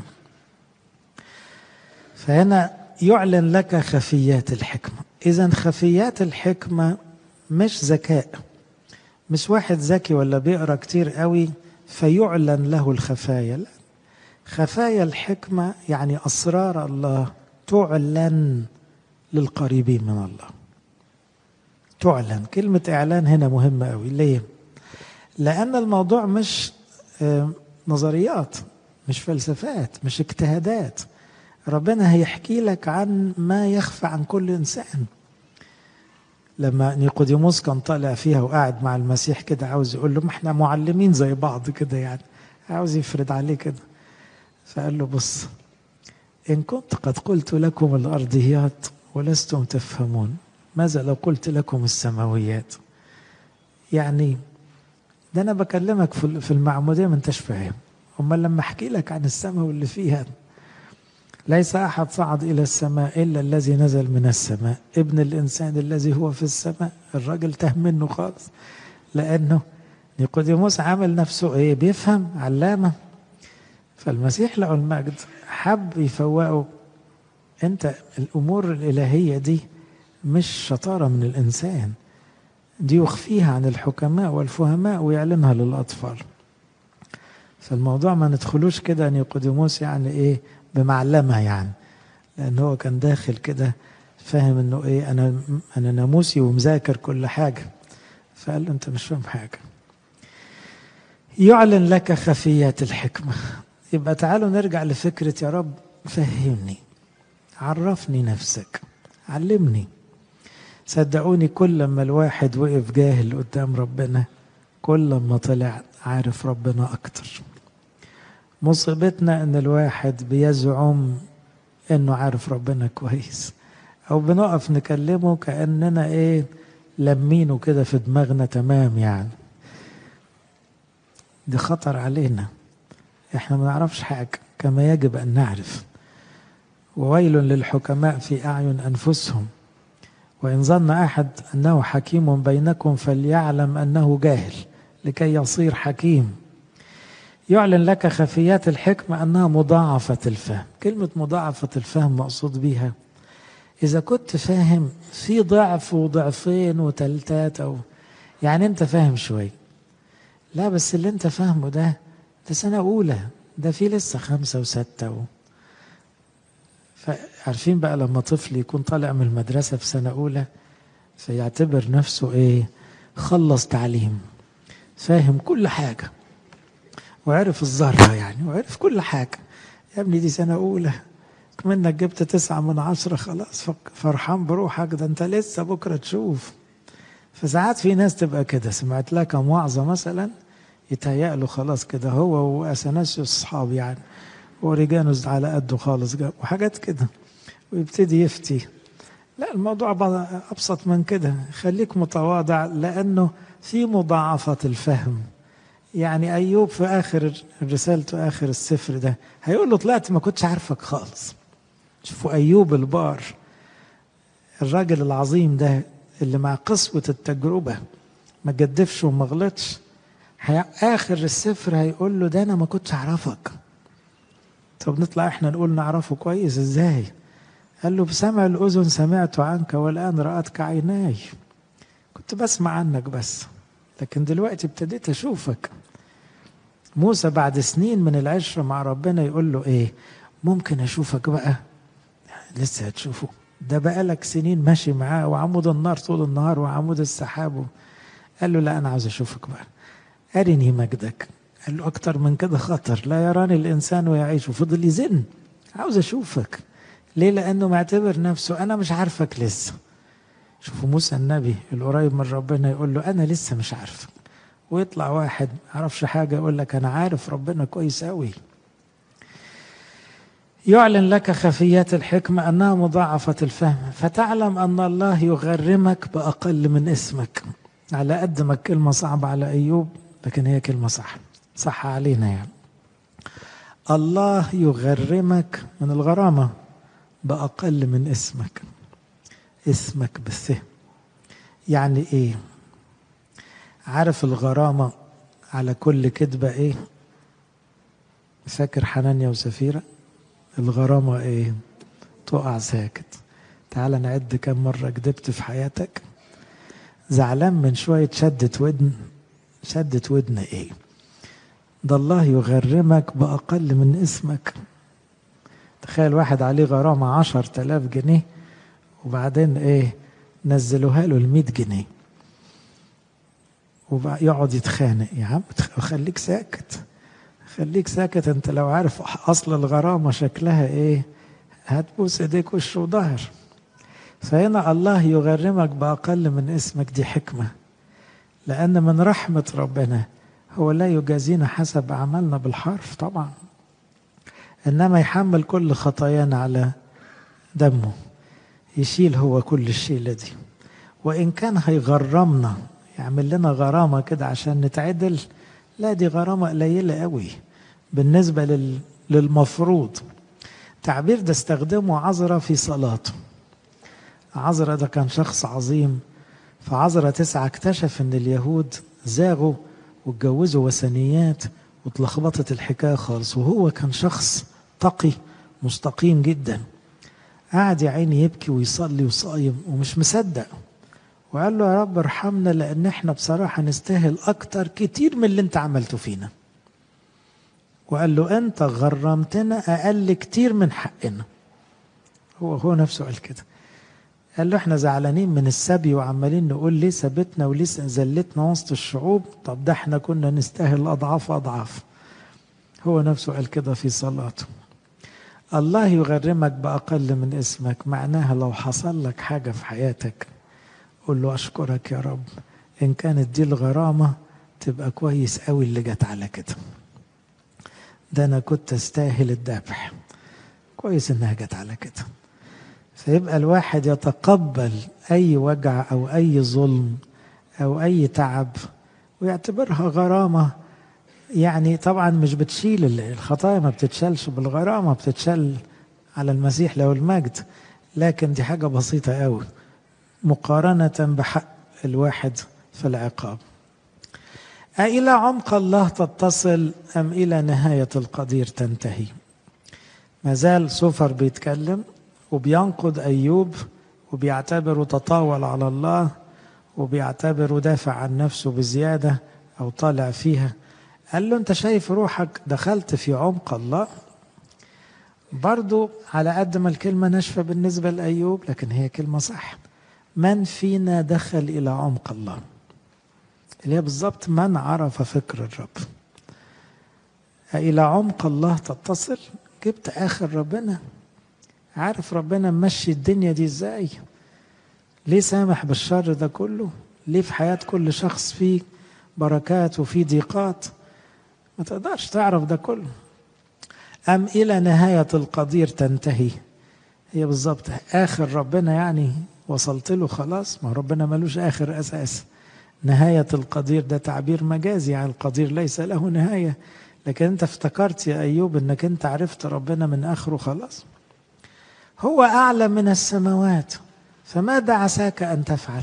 فهنا يعلن لك خفيات الحكمة إذا خفيات الحكمة مش ذكاء مش واحد ذكي ولا بيقرا كتير قوي فيعلن له الخفايا لا خفايا الحكمة يعني أسرار الله تعلن للقريبين من الله تعلن كلمة إعلان هنا مهمة قوي ليه؟ لأن الموضوع مش نظريات مش فلسفات مش اجتهادات ربنا هيحكي لك عن ما يخفى عن كل إنسان لما نيقوديموس كان طالع فيها وقاعد مع المسيح كده عاوز يقول له ما احنا معلمين زي بعض كده يعني عاوز يفرد عليه كده فقال له بص إن كنت قد قلت لكم الأرضيات ولستم تفهمون ماذا لو قلت لكم السماويات يعني ده أنا بكلمك في المعمودية ما انتش فاهم أمال لما أحكي لك عن السماء واللي فيها ليس أحد صعد إلى السماء إلا الذي نزل من السماء ابن الإنسان الذي هو في السماء الراجل تاه منه خالص لأنه نيقوديموس عامل نفسه إيه بيفهم علامة فالمسيح له المجد حب يفوقه أنت الأمور الإلهية دي مش شطارة من الإنسان دي يخفيها عن الحكماء والفهماء ويعلنها للأطفال فالموضوع ما ندخلوش كده نيقوديموس يعني إيه بمعلمة يعني لأن هو كان داخل كده فاهم إنه إيه أنا أنا ناموسي ومذاكر كل حاجة فقال له أنت مش فاهم حاجة يعلن لك خفيات الحكمة يبقى تعالوا نرجع لفكرة يا رب فهمني عرفني نفسك علمني صدقوني كل ما الواحد وقف جاهل قدام ربنا كل ما طلع عارف ربنا أكتر مصيبتنا ان الواحد بيزعم انه عارف ربنا كويس او بنقف نكلمه كاننا ايه لمينه كده في دماغنا تمام يعني دي خطر علينا احنا ما نعرفش حاجه كما يجب ان نعرف وويل للحكماء في اعين انفسهم وان ظن احد انه حكيم بينكم فليعلم انه جاهل لكي يصير حكيم يعلن لك خفيات الحكمة أنها مضاعفة الفهم كلمة مضاعفة الفهم مقصود بيها إذا كنت فاهم في ضعف وضعفين وتلتات أو يعني أنت فاهم شوي لا بس اللي أنت فاهمه ده ده سنة أولى ده في لسه خمسة وستة و... فعارفين بقى لما طفل يكون طالع من المدرسة في سنة أولى فيعتبر نفسه إيه خلص تعليم فاهم كل حاجة وعرف الذرة يعني وعرف كل حاجة يا ابني دي سنة أولى منك جبت تسعة من عشرة خلاص فرحان بروحك ده أنت لسه بكرة تشوف فساعات في ناس تبقى كده سمعت لها كم وعظة مثلا يتهيأ له خلاص كده هو وأثناسيوس أصحاب يعني وريجانوس على قده خالص وحاجات كده ويبتدي يفتي لا الموضوع أبسط من كده خليك متواضع لأنه في مضاعفة الفهم يعني أيوب في آخر رسالته آخر السفر ده هيقول له طلعت ما كنتش عارفك خالص شوفوا أيوب البار الراجل العظيم ده اللي مع قسوة التجربة ما جدفش وما غلطش آخر السفر هيقول له ده أنا ما كنتش أعرفك طب نطلع إحنا نقول نعرفه كويس إزاي قال له بسمع الأذن سمعت عنك والآن رأتك عيناي كنت بسمع عنك بس لكن دلوقتي ابتديت أشوفك موسى بعد سنين من العشرة مع ربنا يقول له إيه ممكن أشوفك بقى لسه هتشوفه ده بقالك سنين ماشي معاه وعمود النار طول النهار وعمود السحاب قال له لا أنا عاوز أشوفك بقى أرني مجدك قال له أكتر من كده خطر لا يراني الإنسان ويعيش وفضل يزن عاوز أشوفك ليه لأنه معتبر نفسه أنا مش عارفك لسه شوفوا موسى النبي القريب من ربنا يقول له أنا لسه مش عارفك ويطلع واحد عرفش حاجة يقول لك أنا عارف ربنا كويس أوي يعلن لك خفيات الحكمة أنها مضاعفة الفهم فتعلم أن الله يغرمك بأقل من اسمك على قد ما الكلمة صعبة على أيوب لكن هي كلمة صح صح علينا يعني الله يغرمك من الغرامة بأقل من اسمك اسمك بالث يعني ايه عارف الغرامة على كل كذبة ايه فاكر حنانيا وسفيرة الغرامة ايه تقع ساكت تعال نعد كم مرة كذبت في حياتك زعلان من شوية شدة ودن شدة ودن ايه ده الله يغرمك بأقل من اسمك تخيل واحد عليه غرامة عشر تلاف جنيه وبعدين ايه نزلوها له المية جنيه ويقعد يتخانق يا عم خليك ساكت خليك ساكت انت لو عارف اصل الغرامة شكلها ايه هتبوس ايديك وش وظهر فهنا الله يغرمك بأقل من اسمك دي حكمة لأن من رحمة ربنا هو لا يجازينا حسب أعمالنا بالحرف طبعا إنما يحمل كل خطايانا على دمه يشيل هو كل الشيلة دي وإن كان هيغرمنا يعمل لنا غرامة كده عشان نتعدل لا دي غرامة قليلة قوي بالنسبة لل... للمفروض تعبير ده استخدمه عذرة في صلاته عذرة ده كان شخص عظيم فعذرة تسعة اكتشف ان اليهود زاغوا واتجوزوا وثنيات واتلخبطت الحكاية خالص وهو كان شخص تقي مستقيم جدا قعد يا عيني يبكي ويصلي وصايم ومش مصدق وقال له يا رب ارحمنا لان احنا بصراحة نستاهل اكتر كتير من اللي انت عملته فينا وقال له انت غرمتنا اقل كتير من حقنا هو هو نفسه قال كده قال له احنا زعلانين من السبي وعمالين نقول ليه سبتنا وليه زلتنا وسط الشعوب طب ده احنا كنا نستاهل اضعاف اضعاف هو نفسه قال كده في صلاته الله يغرمك باقل من اسمك معناها لو حصل لك حاجه في حياتك قول له اشكرك يا رب ان كانت دي الغرامه تبقى كويس قوي اللي جت على كده ده انا كنت استاهل الذبح كويس انها جت على كده فيبقى الواحد يتقبل اي وجع او اي ظلم او اي تعب ويعتبرها غرامه يعني طبعا مش بتشيل الخطايا ما بتتشالش بالغرامه بتتشال على المسيح له المجد لكن دي حاجه بسيطه قوي مقارنه بحق الواحد في العقاب أإلى عمق الله تتصل أم إلى نهاية القدير تنتهي ما زال سفر بيتكلم وبينقد أيوب وبيعتبره تطاول على الله وبيعتبره دافع عن نفسه بزيادة أو طالع فيها قال له أنت شايف روحك دخلت في عمق الله برضو على قد ما الكلمة ناشفة بالنسبة لأيوب لكن هي كلمة صح من فينا دخل إلى عمق الله اللي هي بالظبط من عرف فكر الرب إلى عمق الله تتصل جبت آخر ربنا عارف ربنا ممشي الدنيا دي ازاي ليه سامح بالشر ده كله ليه في حياة كل شخص فيه بركات وفيه ضيقات ما تقدرش تعرف ده كله أم إلى نهاية القدير تنتهي هي بالظبط آخر ربنا يعني وصلت له خلاص ما ربنا ملوش آخر أساس نهاية القدير ده تعبير مجازي يعني القدير ليس له نهاية لكن أنت افتكرت يا أيوب أنك أنت عرفت ربنا من آخره خلاص هو أعلى من السماوات فماذا عساك أن تفعل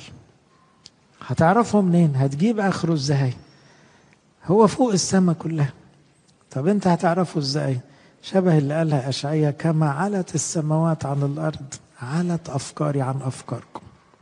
هتعرفه منين هتجيب آخره إزاي هو فوق السماء كلها طب أنت هتعرفه إزاي شبه اللي قالها أشعية كما علت السماوات عن الأرض علت أفكاري عن أفكاركم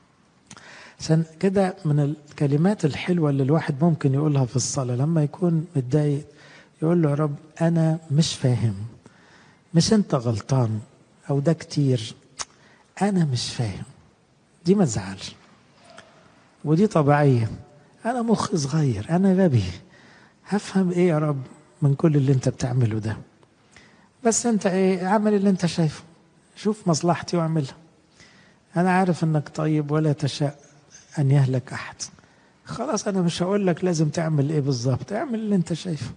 عشان كده من الكلمات الحلوة اللي الواحد ممكن يقولها في الصلاة لما يكون متضايق يقول له يا رب أنا مش فاهم مش أنت غلطان أو ده كتير أنا مش فاهم دي ما تزعلش ودي طبيعية أنا مخي صغير أنا غبي هفهم إيه يا رب من كل اللي أنت بتعمله ده بس أنت إيه اعمل اللي أنت شايفه شوف مصلحتي واعملها أنا عارف إنك طيب ولا تشاء أن يهلك أحد خلاص أنا مش هقول لك لازم تعمل إيه بالظبط اعمل اللي أنت شايفه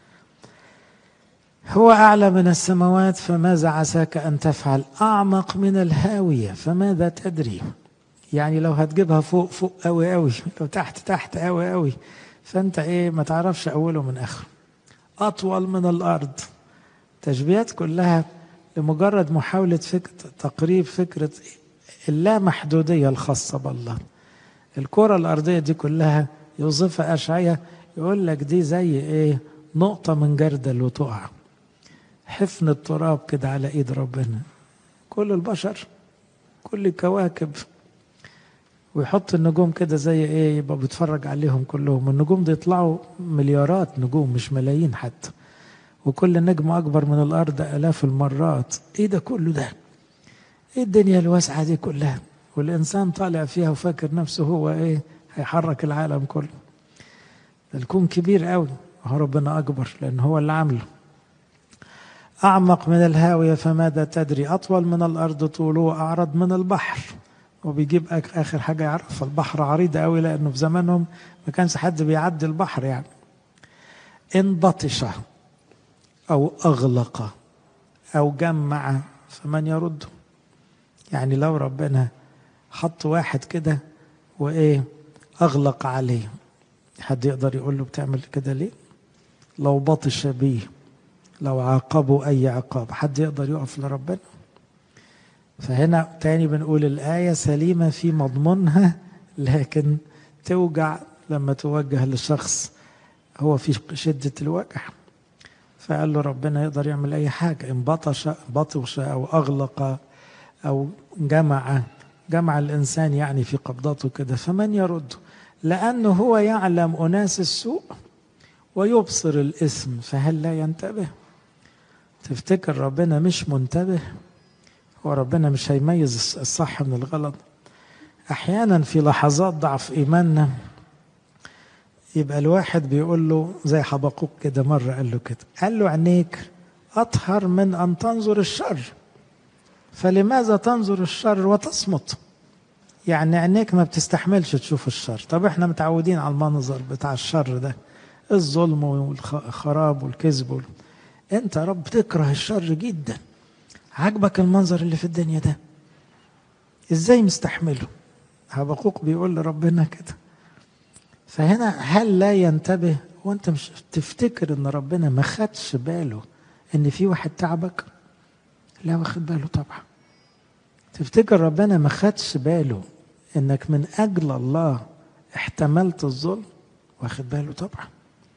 هو أعلى من السماوات فماذا عساك أن تفعل أعمق من الهاوية فماذا تدري يعني لو هتجيبها فوق فوق قوي قوي لو تحت تحت قوي قوي فأنت إيه ما تعرفش أوله من آخره أطول من الأرض تشبيهات كلها لمجرد محاولة فكرة تقريب فكرة اللامحدودية الخاصة بالله الكرة الأرضية دي كلها يوصفها أشعية يقول لك دي زي إيه نقطة من جردل وتقع حفن التراب كده على إيد ربنا كل البشر كل الكواكب ويحط النجوم كده زي ايه يبقى بيتفرج عليهم كلهم النجوم دي يطلعوا مليارات نجوم مش ملايين حتى وكل نجم اكبر من الارض الاف المرات ايه ده كله ده ايه الدنيا الواسعه دي كلها والانسان طالع فيها وفاكر نفسه هو ايه هيحرك العالم كله الكون كبير قوي هو ربنا اكبر لان هو اللي عامله اعمق من الهاويه فماذا تدري اطول من الارض طوله واعرض من البحر وبيجيب اخر حاجه يعرفها البحر عريض قوي لانه في زمانهم ما كانش حد بيعدي البحر يعني ان بطش او اغلق او جمع فمن يرده يعني لو ربنا حط واحد كده وايه اغلق عليه حد يقدر يقول له بتعمل كده ليه لو بطش بيه لو عاقبوا اي عقاب حد يقدر يقف لربنا فهنا تاني بنقول الآية سليمة في مضمونها لكن توجع لما توجه لشخص هو في شدة الوجع فقال له ربنا يقدر يعمل أي حاجة إن بطش بطش أو أغلق أو جمع جمع الإنسان يعني في قبضته كده فمن يرده لأنه هو يعلم أناس السوء ويبصر الإثم فهل لا ينتبه تفتكر ربنا مش منتبه هو ربنا مش هيميز الصح من الغلط احيانا في لحظات ضعف ايماننا يبقى الواحد بيقول له زي حبقوق كده مره قال له كده قال له عينيك اطهر من ان تنظر الشر فلماذا تنظر الشر وتصمت يعني عينيك ما بتستحملش تشوف الشر طب احنا متعودين على المنظر بتاع الشر ده الظلم والخراب والكذب وال... انت رب تكره الشر جدا عجبك المنظر اللي في الدنيا ده ازاي مستحمله حبقوق بيقول لربنا كده فهنا هل لا ينتبه وانت مش تفتكر ان ربنا ما خدش باله ان في واحد تعبك لا واخد باله طبعا تفتكر ربنا ما خدش باله انك من اجل الله احتملت الظلم واخد باله طبعا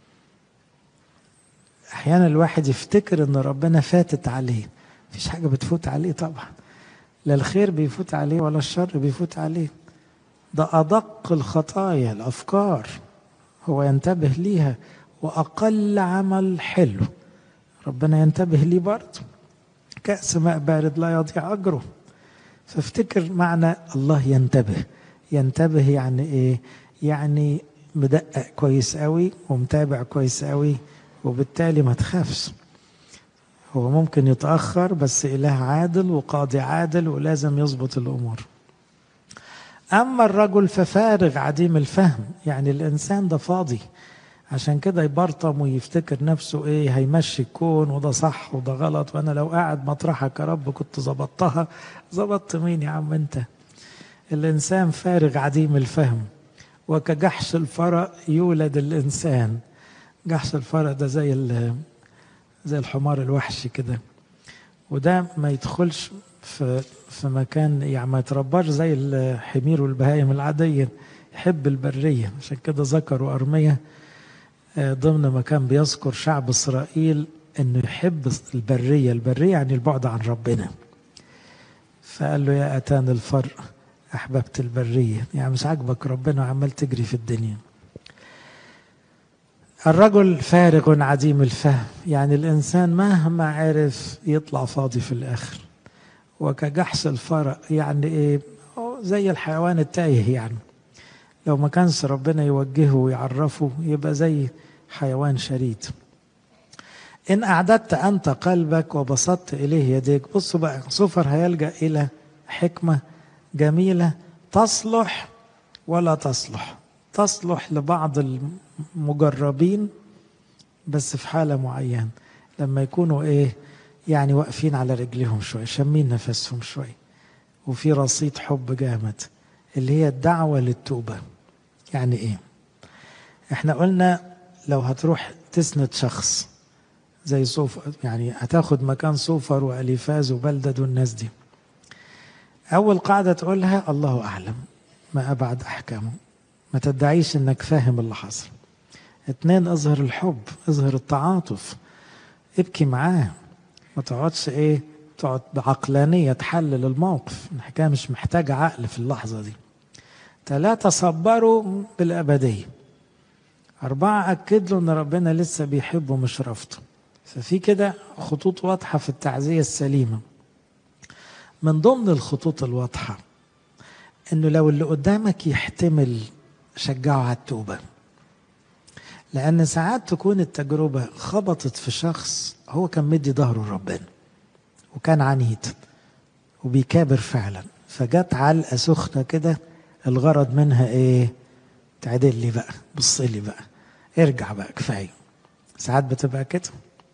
احيانا الواحد يفتكر ان ربنا فاتت عليه مفيش حاجة بتفوت عليه طبعا لا الخير بيفوت عليه ولا الشر بيفوت عليه ده أدق الخطايا الأفكار هو ينتبه ليها وأقل عمل حلو ربنا ينتبه ليه برضه كأس ماء بارد لا يضيع أجره فافتكر معنى الله ينتبه ينتبه يعني إيه يعني مدقق كويس قوي ومتابع كويس قوي وبالتالي ما تخافش هو ممكن يتأخر بس إله عادل وقاضي عادل ولازم يظبط الأمور أما الرجل ففارغ عديم الفهم يعني الإنسان ده فاضي عشان كده يبرطم ويفتكر نفسه ايه هيمشي الكون وده صح وده غلط وانا لو قاعد مطرحك يا رب كنت ظبطتها ظبطت مين يا عم انت الانسان فارغ عديم الفهم وكجحش الفرق يولد الانسان جحش الفرق ده زي زي الحمار الوحشي كده وده ما يدخلش في في مكان يعني ما يترباش زي الحمير والبهايم العادية يحب البرية عشان كده ذكروا أرمية ضمن ما كان بيذكر شعب إسرائيل إنه يحب البرية البرية يعني البعد عن ربنا فقال له يا أتان الفرق أحببت البرية يعني مش عاجبك ربنا وعمال تجري في الدنيا الرجل فارغ عديم الفهم يعني الإنسان مهما عرف يطلع فاضي في الآخر وكجحش الفرق يعني إيه زي الحيوان التايه يعني لو ما كانش ربنا يوجهه ويعرفه يبقى زي حيوان شريد إن أعددت أنت قلبك وبسطت إليه يديك بصوا بقى صفر هيلجأ إلى حكمة جميلة تصلح ولا تصلح تصلح لبعض المجربين بس في حالة معينة لما يكونوا إيه يعني واقفين على رجلهم شوية شامين نفسهم شوية وفي رصيد حب جامد اللي هي الدعوة للتوبة يعني إيه احنا قلنا لو هتروح تسند شخص زي صوفر يعني هتاخد مكان صوفر وأليفاز وبلدد والناس دي أول قاعدة تقولها الله أعلم ما أبعد أحكامه ما تدعيش إنك فاهم اللي حصل اتنين اظهر الحب اظهر التعاطف ابكي معاه ما تقعدش ايه تقعد بعقلانية تحلل الموقف الحكاية مش محتاجة عقل في اللحظة دي ثلاثة صبروا بالأبدية أربعة أكد له إن ربنا لسه بيحبه مش رفضه ففي كده خطوط واضحة في التعزية السليمة من ضمن الخطوط الواضحة إنه لو اللي قدامك يحتمل شجعه على التوبة لأن ساعات تكون التجربة خبطت في شخص هو كان مدي ظهره لربنا وكان عنيد وبيكابر فعلا فجت علقة سخنة كده الغرض منها ايه تعدل لي بقى بص لي بقى ارجع بقى كفاية ساعات بتبقى كده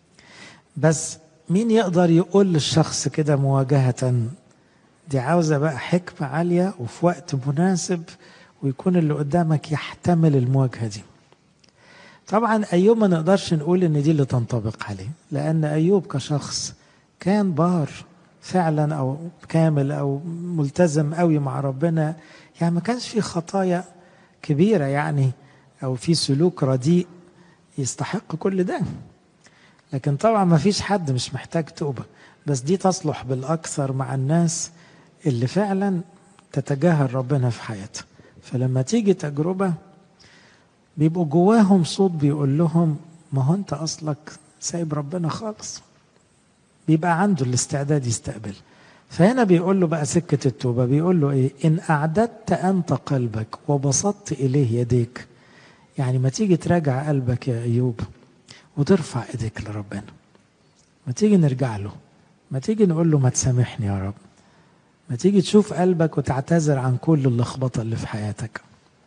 بس مين يقدر يقول للشخص كده مواجهة دي عاوزة بقى حكمة عالية وفي وقت مناسب ويكون اللي قدامك يحتمل المواجهة دي طبعا أيوب ما نقدرش نقول إن دي اللي تنطبق عليه لأن أيوب كشخص كان بار فعلا أو كامل أو ملتزم قوي مع ربنا يعني ما كانش في خطايا كبيرة يعني أو في سلوك رديء يستحق كل ده لكن طبعا ما فيش حد مش محتاج توبة بس دي تصلح بالأكثر مع الناس اللي فعلا تتجاهل ربنا في حياتها فلما تيجي تجربة بيبقوا جواهم صوت بيقول لهم ما هو انت اصلك سايب ربنا خالص بيبقى عنده الاستعداد يستقبل فهنا بيقول له بقى سكة التوبة بيقول له ايه ان اعددت انت قلبك وبسطت اليه يديك يعني ما تيجي تراجع قلبك يا ايوب وترفع ايديك لربنا ما تيجي نرجع له ما تيجي نقول له ما تسامحني يا رب ما تيجي تشوف قلبك وتعتذر عن كل اللخبطة اللي في حياتك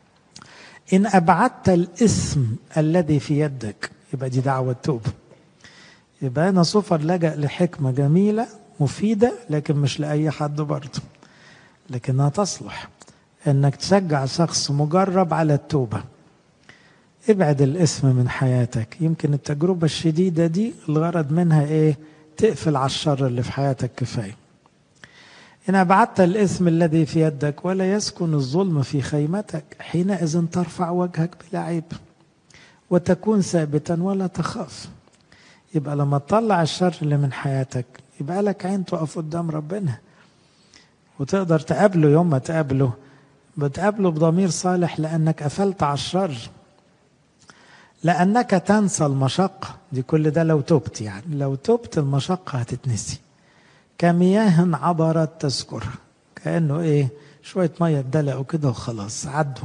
إن أبعدت الإثم الذي في يدك يبقى دي دعوة توبة يبقى أنا صفر لجأ لحكمة جميلة مفيدة لكن مش لأي حد برضه لكنها تصلح إنك تشجع شخص مجرب على التوبة ابعد الإثم من حياتك يمكن التجربة الشديدة دي الغرض منها إيه تقفل على الشر اللي في حياتك كفاية إن أبعدت الإثم الذي في يدك ولا يسكن الظلم في خيمتك حينئذ ترفع وجهك بلا عيب وتكون ثابتا ولا تخاف يبقى لما تطلع الشر اللي من حياتك يبقى لك عين تقف قدام ربنا وتقدر تقابله يوم ما تقابله بتقابله بضمير صالح لأنك قفلت على الشر لأنك تنسى المشقة دي كل ده لو تبت يعني لو تبت المشقة هتتنسي كمياه عبرت تذكرها كأنه إيه شوية مية اتدلقوا كده وخلاص عدوا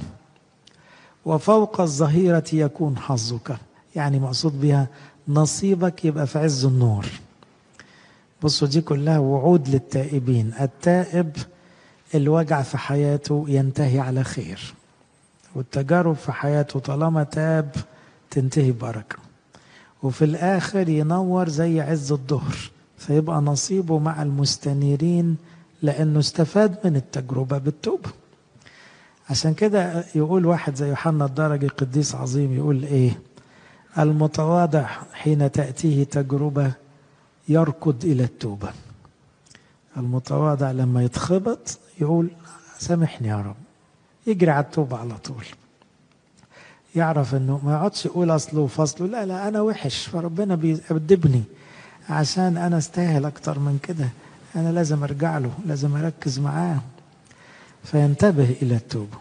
وفوق الظهيرة يكون حظك يعني مقصود بها نصيبك يبقى في عز النور بصوا دي كلها وعود للتائبين التائب الوجع في حياته ينتهي على خير والتجارب في حياته طالما تاب تنتهي بركة وفي الآخر ينور زي عز الظهر فيبقى نصيبه مع المستنيرين لأنه استفاد من التجربة بالتوبة عشان كده يقول واحد زي يوحنا الدرجي قديس عظيم يقول ايه المتواضع حين تأتيه تجربة يركض إلى التوبة المتواضع لما يتخبط يقول سامحني يا رب يجري على التوبة على طول يعرف انه ما يقعدش يقول اصله وفصله لا لا انا وحش فربنا بيأدبني عشان انا استاهل اكتر من كده انا لازم ارجع له لازم اركز معاه فينتبه الى التوبه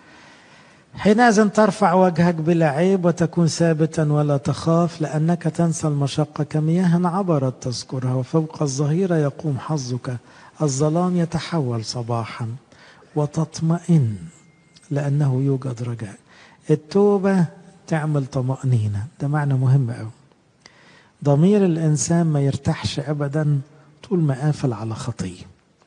حينئذ ترفع وجهك بلا عيب وتكون ثابتا ولا تخاف لانك تنسى المشقه كمياه عبرت تذكرها وفوق الظهيره يقوم حظك الظلام يتحول صباحا وتطمئن لانه يوجد رجاء التوبه تعمل طمانينه ده معنى مهم قوي ضمير الانسان ما يرتاحش ابدا طول ما قافل على خطيه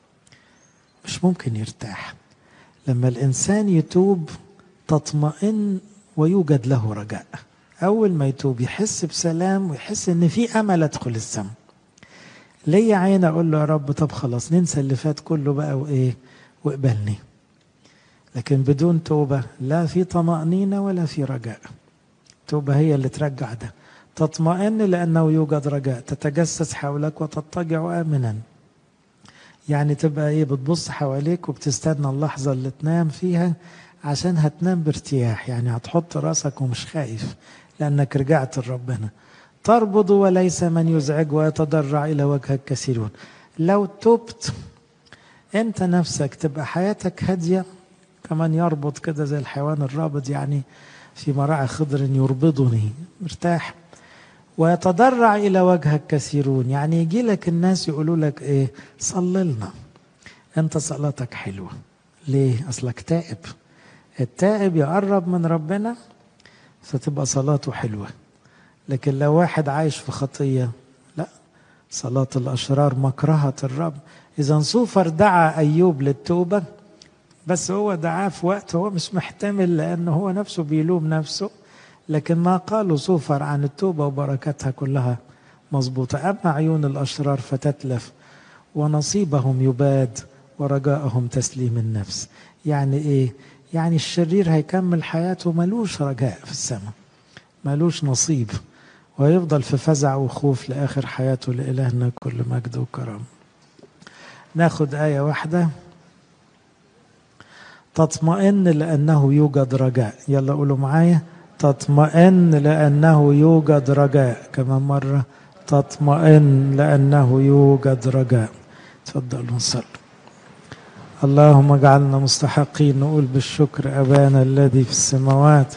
مش ممكن يرتاح لما الانسان يتوب تطمئن ويوجد له رجاء اول ما يتوب يحس بسلام ويحس ان في امل ادخل السماء ليا عين اقول له يا رب طب خلاص ننسى اللي فات كله بقى وايه واقبلني لكن بدون توبه لا في طمانينه ولا في رجاء توبه هي اللي ترجع ده تطمئن لأنه يوجد رجاء تتجسس حولك وتضطجع آمنا يعني تبقى ايه بتبص حواليك وبتستنى اللحظة اللي تنام فيها عشان هتنام بارتياح يعني هتحط راسك ومش خايف لأنك رجعت لربنا تربض وليس من يزعج ويتضرع إلى وجهك كثيرون لو تبت أنت نفسك تبقى حياتك هادية كمان يربط كده زي الحيوان الرابض يعني في مراعي خضر يربضني مرتاح ويتضرع إلى وجهك كثيرون يعني يجي لك الناس يقولوا لك إيه صلي لنا أنت صلاتك حلوة ليه أصلك تائب التائب يقرب من ربنا فتبقى صلاته حلوة لكن لو واحد عايش في خطية لا صلاة الأشرار مكرهة الرب إذا صوفر دعا أيوب للتوبة بس هو دعاه في وقت هو مش محتمل لأنه هو نفسه بيلوم نفسه لكن ما قالوا صوفر عن التوبة وبركاتها كلها مظبوطة أما عيون الأشرار فتتلف ونصيبهم يباد ورجاءهم تسليم النفس يعني إيه يعني الشرير هيكمل حياته ملوش رجاء في السماء ملوش نصيب ويفضل في فزع وخوف لآخر حياته لإلهنا كل مجد وكرم ناخد آية واحدة تطمئن لأنه يوجد رجاء يلا قولوا معايا تطمئن لأنه يوجد رجاء كمان مرة تطمئن لأنه يوجد رجاء تفضلوا نصلي اللهم اجعلنا مستحقين نقول بالشكر أبانا الذي في السماوات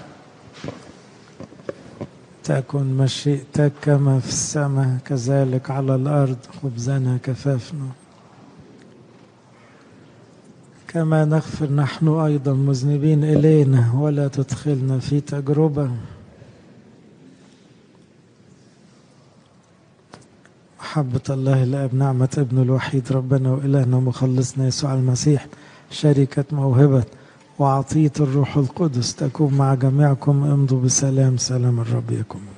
تكن مشيئتك كما في السماء كذلك على الأرض خبزنا كفافنا كما نغفر نحن أيضا مذنبين إلينا ولا تدخلنا في تجربة محبة الله الآب نعمة ابن الوحيد ربنا وإلهنا ومخلصنا يسوع المسيح شركة موهبة وعطية الروح القدس تكون مع جميعكم امضوا بسلام سلام الرب يكون